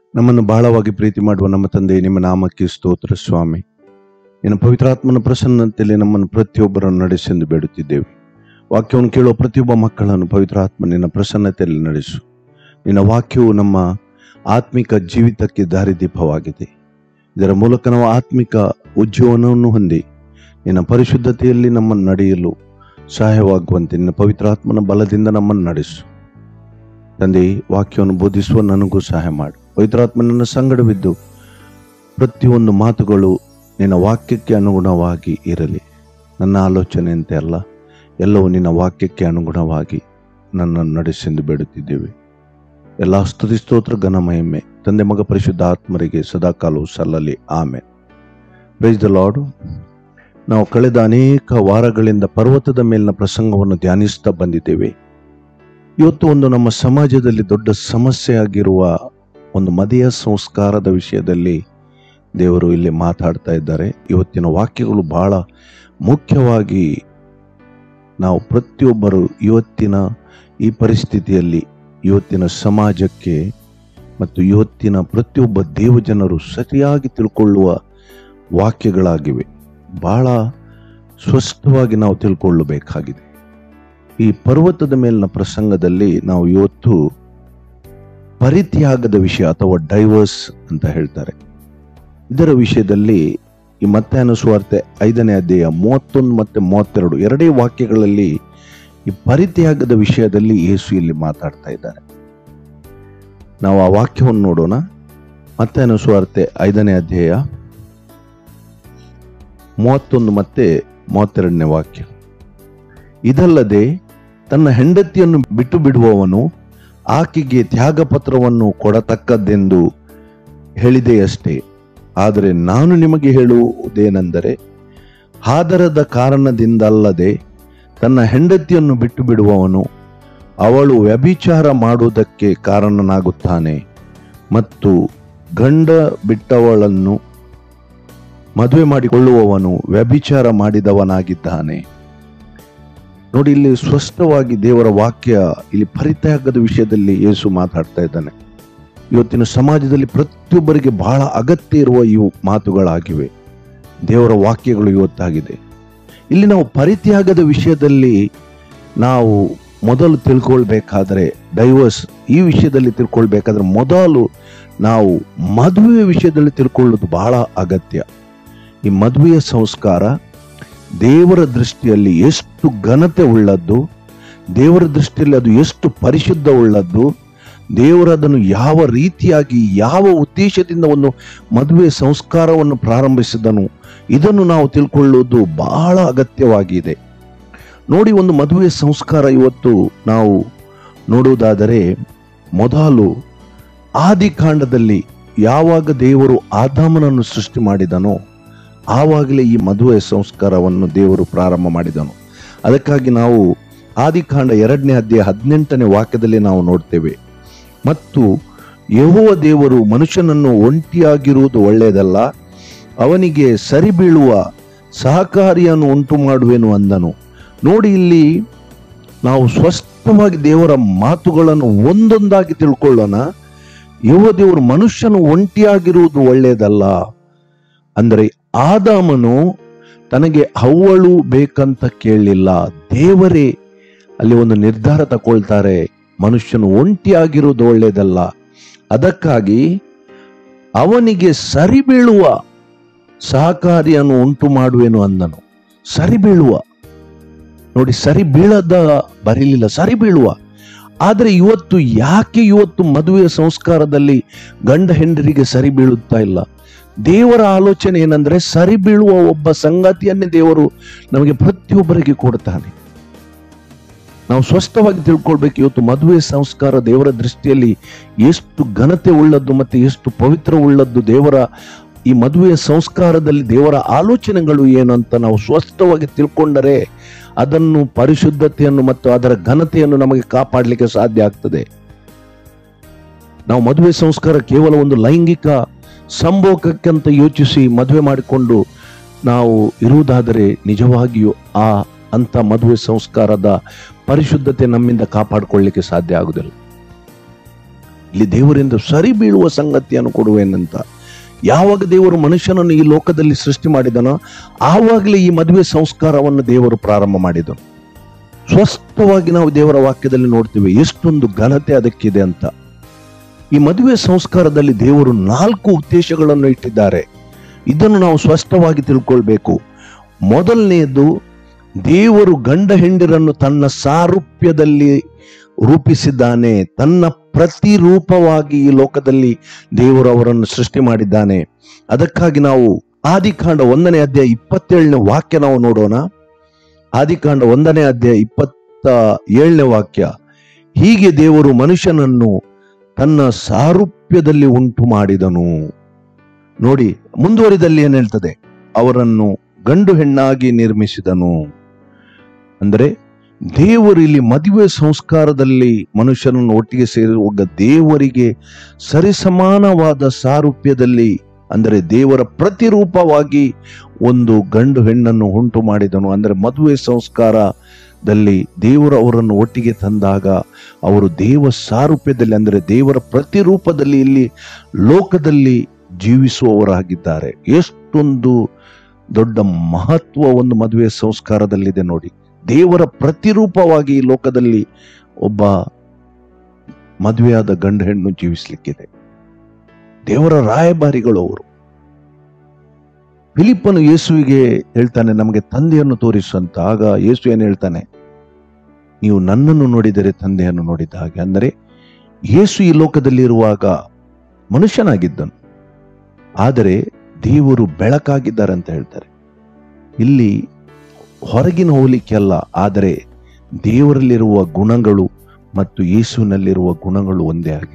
ನಮ್ಮನ್ನು ಬಹಳವಾಗಿ ಪ್ರೀತಿ ಮಾಡುವ ನಮ್ಮ ತಂದೆ ನಿಮ್ಮ ನಾಮಕ್ಕೆ ಸ್ತೋತ್ರ ಸ್ವಾಮಿ ನಿನ್ನ ಪವಿತ್ರಾತ್ಮನ ಪ್ರಸನ್ನತೆಯಲ್ಲಿ ನಮ್ಮನ್ನು ಪ್ರತಿಯೊಬ್ಬರನ್ನು ನಡೆಸೆಂದು ಬೇಡುತ್ತಿದ್ದೇವೆ ವಾಕ್ಯವನ್ನು ಕೇಳುವ ಪ್ರತಿಯೊಬ್ಬ ಮಕ್ಕಳನ್ನು ಪವಿತ್ರಾತ್ಮ ನಿನ್ನ ಪ್ರಸನ್ನತೆಯಲ್ಲಿ ನಡೆಸು ನಿನ್ನ ವಾಕ್ಯವು ನಮ್ಮ ಆತ್ಮಿಕ ಜೀವಿತಕ್ಕೆ ದಾರಿದೀಪವಾಗಿದೆ ಇದರ ಮೂಲಕ ನಾವು ಆತ್ಮಿಕ ಉಜ್ಜೀವನವನ್ನು ಹೊಂದಿ ನಿನ್ನ ಪರಿಶುದ್ಧತೆಯಲ್ಲಿ ನಮ್ಮನ್ನು ನಡೆಯಲು ಸಹಾಯವಾಗುವಂತೆ ನಿನ್ನ ಪವಿತ್ರಾತ್ಮನ ಬಲದಿಂದ ನಮ್ಮನ್ನು ನಡೆಸು ತಂದೆ ವಾಕ್ಯವನ್ನು ಬೋಧಿಸುವ ನನಗೂ ಸಹಾಯ ಮಾಡು ಪವಿತ್ರಾತ್ಮನನ್ನ ಸಂಗಡವಿದ್ದು ಪ್ರತಿಯೊಂದು ಮಾತುಗಳು ನಿನ್ನ ವಾಕ್ಯಕ್ಕೆ ಅನುಗುಣವಾಗಿ ಇರಲಿ ನನ್ನ ಆಲೋಚನೆಯಂತೆ ಅಲ್ಲ ಎಲ್ಲವೂ ನಿನ್ನ ವಾಕ್ಯಕ್ಕೆ ಅನುಗುಣವಾಗಿ ನನ್ನನ್ನು ನಡೆಸೆಂದು ಬೇಡುತ್ತಿದ್ದೇವೆ ಎಲ್ಲ ಸ್ತುತಿ ಸ್ತೋತ್ರ ಘನ ಮಹಿಮೆ ತಂದೆ ಮಗ ಪರಿಶುದ್ಧ ಆತ್ಮರಿಗೆ ಸದಾಕಾಲವು ಸಲ್ಲಲಿ ಆಮೆ ಪ್ರೈಸ್ ದ ಲಾರ್ಡ್ ನಾವು ಕಳೆದ ಅನೇಕ ವಾರಗಳಿಂದ ಪರ್ವತದ ಮೇಲಿನ ಪ್ರಸಂಗವನ್ನು ಧ್ಯಾನಿಸ್ತಾ ಬಂದಿದ್ದೇವೆ ಇವತ್ತು ಒಂದು ನಮ್ಮ ಸಮಾಜದಲ್ಲಿ ದೊಡ್ಡ ಸಮಸ್ಯೆ ಆಗಿರುವ ಒಂದು ಮದೆಯ ಸಂಸ್ಕಾರದ ವಿಷಯದಲ್ಲಿ ದೇವರು ಇಲ್ಲಿ ಮಾತಾಡ್ತಾ ಇದ್ದಾರೆ ಇವತ್ತಿನ ವಾಕ್ಯಗಳು ಬಹಳ ಮುಖ್ಯವಾಗಿ ನಾವು ಪ್ರತಿಯೊಬ್ಬರು ಇವತ್ತಿನ ಈ ಪರಿಸ್ಥಿತಿಯಲ್ಲಿ ಇವತ್ತಿನ ಸಮಾಜಕ್ಕೆ ಮತ್ತು ಇವತ್ತಿನ ಪ್ರತಿಯೊಬ್ಬ ದೇವಜನರು ಸರಿಯಾಗಿ ತಿಳ್ಕೊಳ್ಳುವ ವಾಕ್ಯಗಳಾಗಿವೆ ಬಹಳ ಸ್ಪಷ್ಟವಾಗಿ ನಾವು ತಿಳ್ಕೊಳ್ಳಬೇಕಾಗಿದೆ ಈ ಪರ್ವತದ ಮೇಲಿನ ಪ್ರಸಂಗದಲ್ಲಿ ನಾವು ಇವತ್ತು ಪರಿತ್ಯಾಗದ ವಿಷಯ ಅಥವಾ ಡೈವರ್ಸ್ ಅಂತ ಹೇಳ್ತಾರೆ ಇದರ ವಿಷಯದಲ್ಲಿ ಈ ಮತ್ತಾಯನ ಸುವಾರ್ತೆ ಐದನೇ ಅಧ್ಯಾಯ ಮೂವತ್ತೊಂದು ಮತ್ತೆ ಮೂವತ್ತೆರಡು ಎರಡೇ ವಾಕ್ಯಗಳಲ್ಲಿ ಈ ಪರಿತ್ಯಾಗದ ವಿಷಯದಲ್ಲಿ ಯೇಸು ಇಲ್ಲಿ ಮಾತಾಡ್ತಾ ಇದ್ದಾರೆ ನಾವು ಆ ವಾಕ್ಯವನ್ನು ನೋಡೋಣ ಮತ್ತಾಯನ ಸುವಾರ್ತೆ ಐದನೇ ಅಧ್ಯಾಯ ಮೂವತ್ತೊಂದು ಮತ್ತೆ ಮೂವತ್ತೆರಡನೇ ವಾಕ್ಯ ಇದಲ್ಲದೆ ತನ್ನ ಹೆಂಡತಿಯನ್ನು ಬಿಟ್ಟು ಬಿಡುವವನು ಆಕೆಗೆ ತ್ಯಾಗ ಪತ್ರವನ್ನು ಕೊಡತಕ್ಕದ್ದೆಂದು ಹೇಳಿದೆಯಷ್ಟೇ ಆದರೆ ನಾನು ನಿಮಗೆ ಹೇಳುವುದೇನೆಂದರೆ ಆದರದ ಕಾರಣದಿಂದಲ್ಲದೆ ತನ್ನ ಹೆಂಡತಿಯನ್ನು ಬಿಟ್ಟು ಬಿಡುವವನು ಅವಳು ವ್ಯಭಿಚಾರ ಮಾಡುವುದಕ್ಕೆ ಕಾರಣನಾಗುತ್ತಾನೆ ಮತ್ತು ಗಂಡ ಬಿಟ್ಟವಳನ್ನು ಮದುವೆ ಮಾಡಿಕೊಳ್ಳುವವನು ವ್ಯಭಿಚಾರ ಮಾಡಿದವನಾಗಿದ್ದಾನೆ ನೋಡಿ ಇಲ್ಲಿ ಸ್ಪಷ್ಟವಾಗಿ ದೇವರ ವಾಕ್ಯ ಇಲ್ಲಿ ಪರಿತ್ಯಾಗದ ವಿಷಯದಲ್ಲಿ ಯೇಸು ಮಾತಾಡ್ತಾ ಇದ್ದಾನೆ ಇವತ್ತಿನ ಸಮಾಜದಲ್ಲಿ ಪ್ರತಿಯೊಬ್ಬರಿಗೆ ಬಹಳ ಅಗತ್ಯ ಇರುವ ಇವು ಮಾತುಗಳಾಗಿವೆ ದೇವರ ವಾಕ್ಯಗಳು ಇವತ್ತಾಗಿದೆ ಇಲ್ಲಿ ನಾವು ಪರಿತ್ಯಾಗದ ವಿಷಯದಲ್ಲಿ ನಾವು ಮೊದಲು ತಿಳ್ಕೊಳ್ಬೇಕಾದ್ರೆ ಡೈವರ್ಸ್ ಈ ವಿಷಯದಲ್ಲಿ ತಿಳ್ಕೊಳ್ಬೇಕಾದ್ರೆ ಮೊದಲು ನಾವು ಮದುವೆ ವಿಷಯದಲ್ಲಿ ತಿಳ್ಕೊಳ್ಳೋದು ಬಹಳ ಅಗತ್ಯ ಈ ಮದುವೆಯ ಸಂಸ್ಕಾರ ದೇವರ ದೃಷ್ಟಿಯಲ್ಲಿ ಎಷ್ಟು ಘನತೆ ಉಳ್ಳದ್ದು ದೇವರ ದೃಷ್ಟಿಯಲ್ಲಿ ಅದು ಎಷ್ಟು ಪರಿಶುದ್ಧ ಉಳ್ಳದ್ದು ದೇವರು ಅದನ್ನು ಯಾವ ರೀತಿಯಾಗಿ ಯಾವ ಉದ್ದೇಶದಿಂದ ಒಂದು ಮದುವೆ ಸಂಸ್ಕಾರವನ್ನು ಪ್ರಾರಂಭಿಸಿದನು ಇದನ್ನು ನಾವು ತಿಳ್ಕೊಳ್ಳುವುದು ಬಹಳ ಅಗತ್ಯವಾಗಿದೆ ನೋಡಿ ಒಂದು ಮದುವೆ ಸಂಸ್ಕಾರ ಇವತ್ತು ನಾವು ನೋಡುವುದಾದರೆ ಮೊದಲು ಆದಿಕಾಂಡದಲ್ಲಿ ಯಾವಾಗ ದೇವರು ಆದಾಮನನ್ನು ಸೃಷ್ಟಿ ಮಾಡಿದನೋ ಆವಾಗಲೇ ಈ ಮದುವೆ ಸಂಸ್ಕಾರವನ್ನು ದೇವರು ಪ್ರಾರಂಭ ಮಾಡಿದನು ಅದಕ್ಕಾಗಿ ನಾವು ಆದಿಕಾಂಡ ಎರಡನೇ ಅಧ್ಯಾಯ ಹದಿನೆಂಟನೇ ವಾಕ್ಯದಲ್ಲಿ ನಾವು ನೋಡ್ತೇವೆ ಮತ್ತು ಯಹೋವ ದೇವರು ಮನುಷ್ಯನನ್ನು ಒಂಟಿಯಾಗಿರುವುದು ಒಳ್ಳೆಯದಲ್ಲ ಅವನಿಗೆ ಸರಿ ಬೀಳುವ ಸಹಕಾರಿಯನ್ನು ಉಂಟು ಮಾಡುವೆನು ಅಂದನು ನೋಡಿ ಇಲ್ಲಿ ನಾವು ಸ್ಪಷ್ಟವಾಗಿ ದೇವರ ಮಾತುಗಳನ್ನು ಒಂದೊಂದಾಗಿ ತಿಳ್ಕೊಳ್ಳೋಣ ಯಹೋವ ದೇವರು ಮನುಷ್ಯನು ಒಂಟಿಯಾಗಿರುವುದು ಒಳ್ಳೆಯದಲ್ಲ ಅಂದರೆ ಆದಾಮನು ತನಗೆ ಹವ್ವಳು ಬೇಕಂತ ಕೇಳಲಿಲ್ಲ ದೇವರೇ ಅಲ್ಲಿ ಒಂದು ನಿರ್ಧಾರ ತಗೊಳ್ತಾರೆ ಮನುಷ್ಯನು ಒಂಟಿಯಾಗಿರುವುದು ಒಳ್ಳೆಯದಲ್ಲ ಅದಕ್ಕಾಗಿ ಅವನಿಗೆ ಸರಿ ಬೀಳುವ ಸಹಕಾರಿಯನ್ನು ಉಂಟು ಮಾಡುವೆನು ಅಂದನು ಸರಿ ಬೀಳುವ ನೋಡಿ ಸರಿ ಬೀಳದ ಬರೀಲಿಲ್ಲ ಸರಿ ಬೀಳುವ ಆದರೆ ಇವತ್ತು ಯಾಕೆ ಇವತ್ತು ಮದುವೆಯ ಸಂಸ್ಕಾರದಲ್ಲಿ ಗಂಡ ಹೆಂಡರಿಗೆ ಸರಿ ಬೀಳುತ್ತಾ ಇಲ್ಲ ದೇವರ ಆಲೋಚನೆ ಏನಂದ್ರೆ ಸರಿ ಬೀಳುವ ಒಬ್ಬ ಸಂಗತಿಯನ್ನೇ ದೇವರು ನಮಗೆ ಪ್ರತಿಯೊಬ್ಬರಿಗೆ ಕೊಡ್ತಾನೆ ನಾವು ಸ್ಪಷ್ಟವಾಗಿ ತಿಳ್ಕೊಳ್ಬೇಕು ಇವತ್ತು ಮದುವೆ ಸಂಸ್ಕಾರ ದೇವರ ದೃಷ್ಟಿಯಲ್ಲಿ ಎಷ್ಟು ಘನತೆ ಉಳ್ಳದ್ದು ಮತ್ತೆ ಎಷ್ಟು ಪವಿತ್ರ ಉಳ್ಳದ್ದು ದೇವರ ಈ ಮದುವೆಯ ಸಂಸ್ಕಾರದಲ್ಲಿ ದೇವರ ಆಲೋಚನೆಗಳು ಏನು ಅಂತ ನಾವು ಸ್ಪಷ್ಟವಾಗಿ ತಿಳ್ಕೊಂಡರೆ ಅದನ್ನು ಪರಿಶುದ್ಧತೆಯನ್ನು ಮತ್ತು ಅದರ ಘನತೆಯನ್ನು ನಮಗೆ ಕಾಪಾಡಲಿಕ್ಕೆ ಸಾಧ್ಯ ಆಗ್ತದೆ ನಾವು ಮದುವೆ ಸಂಸ್ಕಾರ ಕೇವಲ ಒಂದು ಲೈಂಗಿಕ ಸಂಭೋಗಕ್ಕಂತ ಯೋಚಿಸಿ ಮದುವೆ ಮಾಡಿಕೊಂಡು ನಾವು ಇರುವುದಾದರೆ ನಿಜವಾಗಿಯೂ ಆ ಅಂತ ಮದುವೆ ಸಂಸ್ಕಾರದ ಪರಿಶುದ್ಧತೆ ನಮ್ಮಿಂದ ಕಾಪಾಡಿಕೊಳ್ಳಿಕ್ಕೆ ಸಾಧ್ಯ ಆಗುವುದಿಲ್ಲ ಇಲ್ಲಿ ದೇವರಿಂದ ಸರಿ ಬೀಳುವ ಸಂಗತಿಯನ್ನು ಕೊಡುವೇನಂತ ಯಾವಾಗ ದೇವರು ಮನುಷ್ಯನನ್ನು ಈ ಲೋಕದಲ್ಲಿ ಸೃಷ್ಟಿ ಮಾಡಿದನೋ ಆವಾಗಲೇ ಈ ಮದುವೆ ಸಂಸ್ಕಾರವನ್ನು ದೇವರು ಪ್ರಾರಂಭ ಮಾಡಿದನು ಸ್ವಸ್ಥವಾಗಿ ನಾವು ದೇವರ ವಾಕ್ಯದಲ್ಲಿ ನೋಡ್ತೀವಿ ಎಷ್ಟೊಂದು ಘನತೆ ಅದಕ್ಕಿದೆ ಅಂತ ಈ ಮದುವೆ ಸಂಸ್ಕಾರದಲ್ಲಿ ದೇವರು ನಾಲ್ಕು ಉದ್ದೇಶಗಳನ್ನು ಇಟ್ಟಿದ್ದಾರೆ ಇದನ್ನು ನಾವು ಸ್ಪಷ್ಟವಾಗಿ ತಿಳ್ಕೊಳ್ಬೇಕು ಮೊದಲನೆಯದು ದೇವರು ಗಂಡ ಹೆಂಡಿರನ್ನು ತನ್ನ ಸಾರೂಪ್ಯದಲ್ಲಿ ರೂಪಿಸಿದ್ದಾನೆ ತನ್ನ ಪ್ರತಿರೂಪವಾಗಿ ಈ ಲೋಕದಲ್ಲಿ ದೇವರು ಅವರನ್ನು ಸೃಷ್ಟಿ ಮಾಡಿದ್ದಾನೆ ಅದಕ್ಕಾಗಿ ನಾವು ಆದಿಕಾಂಡ ಒಂದನೇ ಅಧ್ಯಾಯ ಇಪ್ಪತ್ತೇಳನೇ ವಾಕ್ಯ ನಾವು ನೋಡೋಣ ಆದಿಕಾಂಡ ಒಂದನೇ ಅಧ್ಯಾಯ ಇಪ್ಪತ್ತ ಏಳನೇ ವಾಕ್ಯ ಹೀಗೆ ದೇವರು ಮನುಷ್ಯನನ್ನು ತನ್ನ ಸಾರೂಪ್ಯದಲ್ಲಿ ಉಂಟು ಮಾಡಿದನು ನೋಡಿ ಮುಂದುವರಿದಲ್ಲಿ ಏನ್ ಹೇಳ್ತದೆ ಅವರನ್ನು ಗಂಡು ಹೆಣ್ಣಾಗಿ ನಿರ್ಮಿಸಿದನು ಅಂದರೆ ದೇವರು ಇಲ್ಲಿ ಮದುವೆ ಸಂಸ್ಕಾರದಲ್ಲಿ ಮನುಷ್ಯನನ್ನು ಒಟ್ಟಿಗೆ ಸೇರುವಾಗ ದೇವರಿಗೆ ಸರಿಸಮಾನವಾದ ಸಾರೂಪ್ಯದಲ್ಲಿ ಅಂದರೆ ದೇವರ ಪ್ರತಿರೂಪವಾಗಿ ಒಂದು ಗಂಡು ಹೆಣ್ಣನ್ನು ಉಂಟು ಮಾಡಿದನು ಅಂದರೆ ಮದುವೆ ಸಂಸ್ಕಾರದಲ್ಲಿ ದೇವರು ಅವರನ್ನು ಒಟ್ಟಿಗೆ ತಂದಾಗ ಅವರು ದೇವ ಸಾರೂಪ್ಯದಲ್ಲಿ ಅಂದರೆ ದೇವರ ಪ್ರತಿರೂಪದಲ್ಲಿ ಇಲ್ಲಿ ಲೋಕದಲ್ಲಿ ಜೀವಿಸುವವರಾಗಿದ್ದಾರೆ ಎಷ್ಟೊಂದು ದೊಡ್ಡ ಮಹತ್ವ ಒಂದು ಮದುವೆ ಸಂಸ್ಕಾರದಲ್ಲಿದೆ ನೋಡಿ ದೇವರ ಪ್ರತಿರೂಪವಾಗಿ ಈ ಲೋಕದಲ್ಲಿ ಒಬ್ಬ ಮದುವೆಯಾದ ಗಂಡು ಹೆಣ್ಣು ಜೀವಿಸ್ಲಿಕ್ಕಿದೆ ದೇವರ ರಾಯಭಾರಿಗಳು ಅವರು ಫಿಲಿಪ್ಪನು ಯೇಸುವಿಗೆ ಹೇಳ್ತಾನೆ ನಮಗೆ ತಂದೆಯನ್ನು ತೋರಿಸು ಅಂತ ಆಗ ಯೇಸು ಏನು ಹೇಳ್ತಾನೆ ನೀವು ನನ್ನನ್ನು ನೋಡಿದರೆ ತಂದೆಯನ್ನು ನೋಡಿದ ಹಾಗೆ ಅಂದರೆ ಯೇಸು ಈ ಲೋಕದಲ್ಲಿ ಇರುವಾಗ ಮನುಷ್ಯನಾಗಿದ್ದನು ಆದರೆ ದೇವರು ಬೆಳಕಾಗಿದ್ದಾರೆ ಅಂತ ಹೇಳ್ತಾರೆ ಇಲ್ಲಿ ಹೊರಗಿನ ಹೋಲಿಕೆ ಅಲ್ಲ ಆದರೆ ದೇವರಲ್ಲಿರುವ ಗುಣಗಳು ಮತ್ತು ಯೇಸುವಿನಲ್ಲಿರುವ ಗುಣಗಳು ಒಂದೇ ಆಗಿದೆ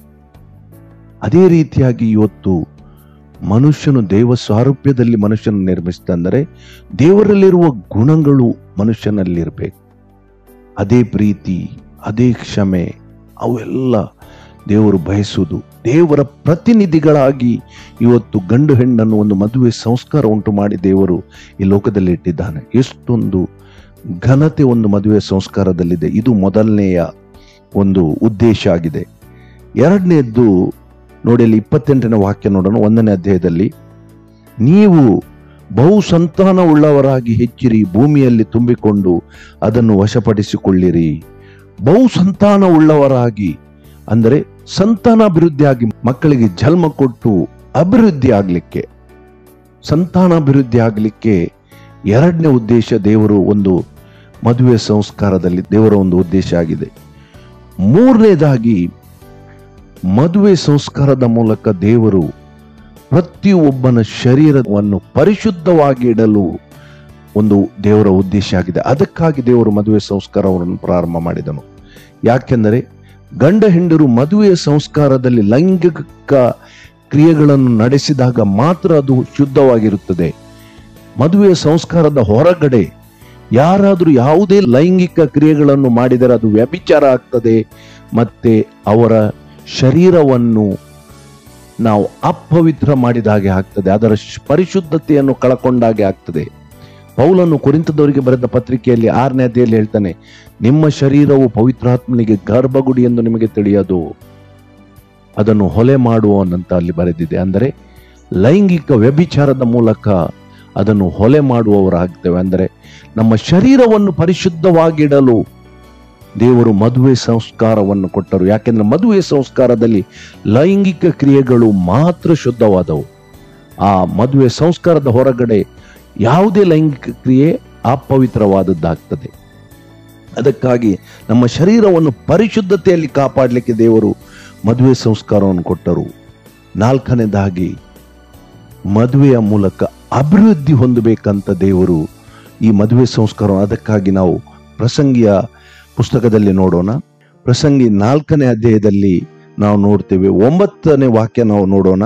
ಅದೇ ರೀತಿಯಾಗಿ ಇವತ್ತು ಮನುಷ್ಯನು ದೇವ ಸಾರೂಪ್ಯದಲ್ಲಿ ಮನುಷ್ಯನ ನಿರ್ಮಿಸಿದ ಅಂದರೆ ದೇವರಲ್ಲಿರುವ ಗುಣಗಳು ಮನುಷ್ಯನಲ್ಲಿರಬೇಕು ಅದೇ ಪ್ರೀತಿ ಅದೇ ಕ್ಷಮೆ ಅವೆಲ್ಲ ದೇವರು ಬಯಸುವುದು ದೇವರ ಪ್ರತಿನಿಧಿಗಳಾಗಿ ಇವತ್ತು ಗಂಡು ಹೆಣ್ಣನ್ನು ಒಂದು ಮದುವೆ ಸಂಸ್ಕಾರ ಉಂಟು ಮಾಡಿ ದೇವರು ಈ ಲೋಕದಲ್ಲಿ ಇಟ್ಟಿದ್ದಾನೆ ಎಷ್ಟೊಂದು ಘನತೆ ಒಂದು ಮದುವೆ ಸಂಸ್ಕಾರದಲ್ಲಿದೆ ಇದು ಮೊದಲನೆಯ ಒಂದು ಉದ್ದೇಶ ಆಗಿದೆ ಎರಡನೇದ್ದು ನೋಡಿ ಅಲ್ಲಿ ಇಪ್ಪತ್ತೆಂಟನೇ ವಾಕ್ಯ ನೋಡೋಣ ಒಂದನೇ ಅಧ್ಯಾಯದಲ್ಲಿ ನೀವು ಬಹು ಸಂತಾನ ಉಳ್ಳವರಾಗಿ ಹೆಚ್ಚಿರಿ ಭೂಮಿಯಲ್ಲಿ ತುಂಬಿಕೊಂಡು ಅದನ್ನು ವಶಪಡಿಸಿಕೊಳ್ಳಿರಿ ಬಹು ಸಂತಾನ ಉಳ್ಳವರಾಗಿ ಅಂದರೆ ಸಂತಾನಾಭಿವೃದ್ಧಿ ಆಗಿ ಮಕ್ಕಳಿಗೆ ಜನ್ಮ ಕೊಟ್ಟು ಅಭಿವೃದ್ಧಿ ಆಗ್ಲಿಕ್ಕೆ ಸಂತಾನಾಭಿವೃದ್ಧಿ ಆಗ್ಲಿಕ್ಕೆ ಎರಡನೇ ಉದ್ದೇಶ ದೇವರು ಒಂದು ಮದುವೆ ಸಂಸ್ಕಾರದಲ್ಲಿ ದೇವರ ಒಂದು ಉದ್ದೇಶ ಆಗಿದೆ ಮೂರನೇದಾಗಿ ಮದುವೆ ಸಂಸ್ಕಾರದ ಮೂಲಕ ದೇವರು ಪ್ರತಿಯೊಬ್ಬನ ಶರೀರವನ್ನು ಪರಿಶುದ್ಧವಾಗಿ ಇಡಲು ಒಂದು ದೇವರ ಉದ್ದೇಶ ಆಗಿದೆ ಅದಕ್ಕಾಗಿ ದೇವರು ಮದುವೆ ಸಂಸ್ಕಾರವನ್ನು ಪ್ರಾರಂಭ ಮಾಡಿದನು ಯಾಕೆಂದರೆ ಗಂಡ ಹೆಂಡರು ಮದುವೆಯ ಸಂಸ್ಕಾರದಲ್ಲಿ ಲೈಂಗಿಕ ಕ್ರಿಯೆಗಳನ್ನು ನಡೆಸಿದಾಗ ಮಾತ್ರ ಅದು ಶುದ್ಧವಾಗಿರುತ್ತದೆ ಮದುವೆಯ ಸಂಸ್ಕಾರದ ಹೊರಗಡೆ ಯಾರಾದರೂ ಯಾವುದೇ ಲೈಂಗಿಕ ಕ್ರಿಯೆಗಳನ್ನು ಮಾಡಿದರೆ ಅದು ವ್ಯಭಿಚಾರ ಆಗ್ತದೆ ಮತ್ತೆ ಅವರ ಶರೀರವನ್ನು ನಾವು ಅಪವಿತ್ರ ಮಾಡಿದ ಹಾಗೆ ಆಗ್ತದೆ ಅದರ ಶ್- ಪರಿಶುದ್ಧತೆಯನ್ನು ಕಳಕೊಂಡಾಗೆ ಆಗ್ತದೆ ಪೌಲನ್ನು ಕುರಿತದವರಿಗೆ ಬರೆದ ಪತ್ರಿಕೆಯಲ್ಲಿ ಆರನೇ ಅಧ್ಯಾಯಲ್ಲಿ ಹೇಳ್ತಾನೆ ನಿಮ್ಮ ಶರೀರವು ಪವಿತ್ರಾತ್ಮನಿಗೆ ಗರ್ಭಗುಡಿ ಎಂದು ನಿಮಗೆ ತಿಳಿಯದು ಅದನ್ನು ಹೊಲೆ ಮಾಡುವವನಂತ ಅಲ್ಲಿ ಬರೆದಿದೆ ಅಂದರೆ ಲೈಂಗಿಕ ವ್ಯಭಿಚಾರದ ಮೂಲಕ ಅದನ್ನು ಹೊಲೆ ಮಾಡುವವರಾಗ್ತೇವೆ ಅಂದರೆ ನಮ್ಮ ಶರೀರವನ್ನು ಪರಿಶುದ್ಧವಾಗಿಡಲು ದೇವರು ಮದುವೆ ಸಂಸ್ಕಾರವನ್ನು ಕೊಟ್ಟರು ಯಾಕೆಂದ್ರೆ ಮದುವೆ ಸಂಸ್ಕಾರದಲ್ಲಿ ಲೈಂಗಿಕ ಕ್ರಿಯೆಗಳು ಮಾತ್ರ ಶುದ್ಧವಾದವು ಆ ಮದುವೆ ಸಂಸ್ಕಾರದ ಹೊರಗಡೆ ಯಾವುದೇ ಲೈಂಗಿಕ ಕ್ರಿಯೆ ಅಪವಿತ್ರವಾದದ್ದಾಗ್ತದೆ ಅದಕ್ಕಾಗಿ ನಮ್ಮ ಶರೀರವನ್ನು ಪರಿಶುದ್ಧತೆಯಲ್ಲಿ ಕಾಪಾಡಲಿಕ್ಕೆ ದೇವರು ಮದುವೆ ಸಂಸ್ಕಾರವನ್ನು ಕೊಟ್ಟರು ನಾಲ್ಕನೇದಾಗಿ ಮದುವೆಯ ಮೂಲಕ ಅಭಿವೃದ್ಧಿ ಹೊಂದಬೇಕಂತ ದೇವರು ಈ ಮದುವೆ ಸಂಸ್ಕಾರ ಅದಕ್ಕಾಗಿ ನಾವು ಪ್ರಸಂಗಿಯ ಪುಸ್ತಕದಲ್ಲಿ ನೋಡೋಣ ಪ್ರಸಂಗಿ ನಾಲ್ಕನೇ ಅಧ್ಯಾಯದಲ್ಲಿ ನಾವು ನೋಡ್ತೇವೆ ಒಂಬತ್ತನೇ ವಾಕ್ಯ ನಾವು ನೋಡೋಣ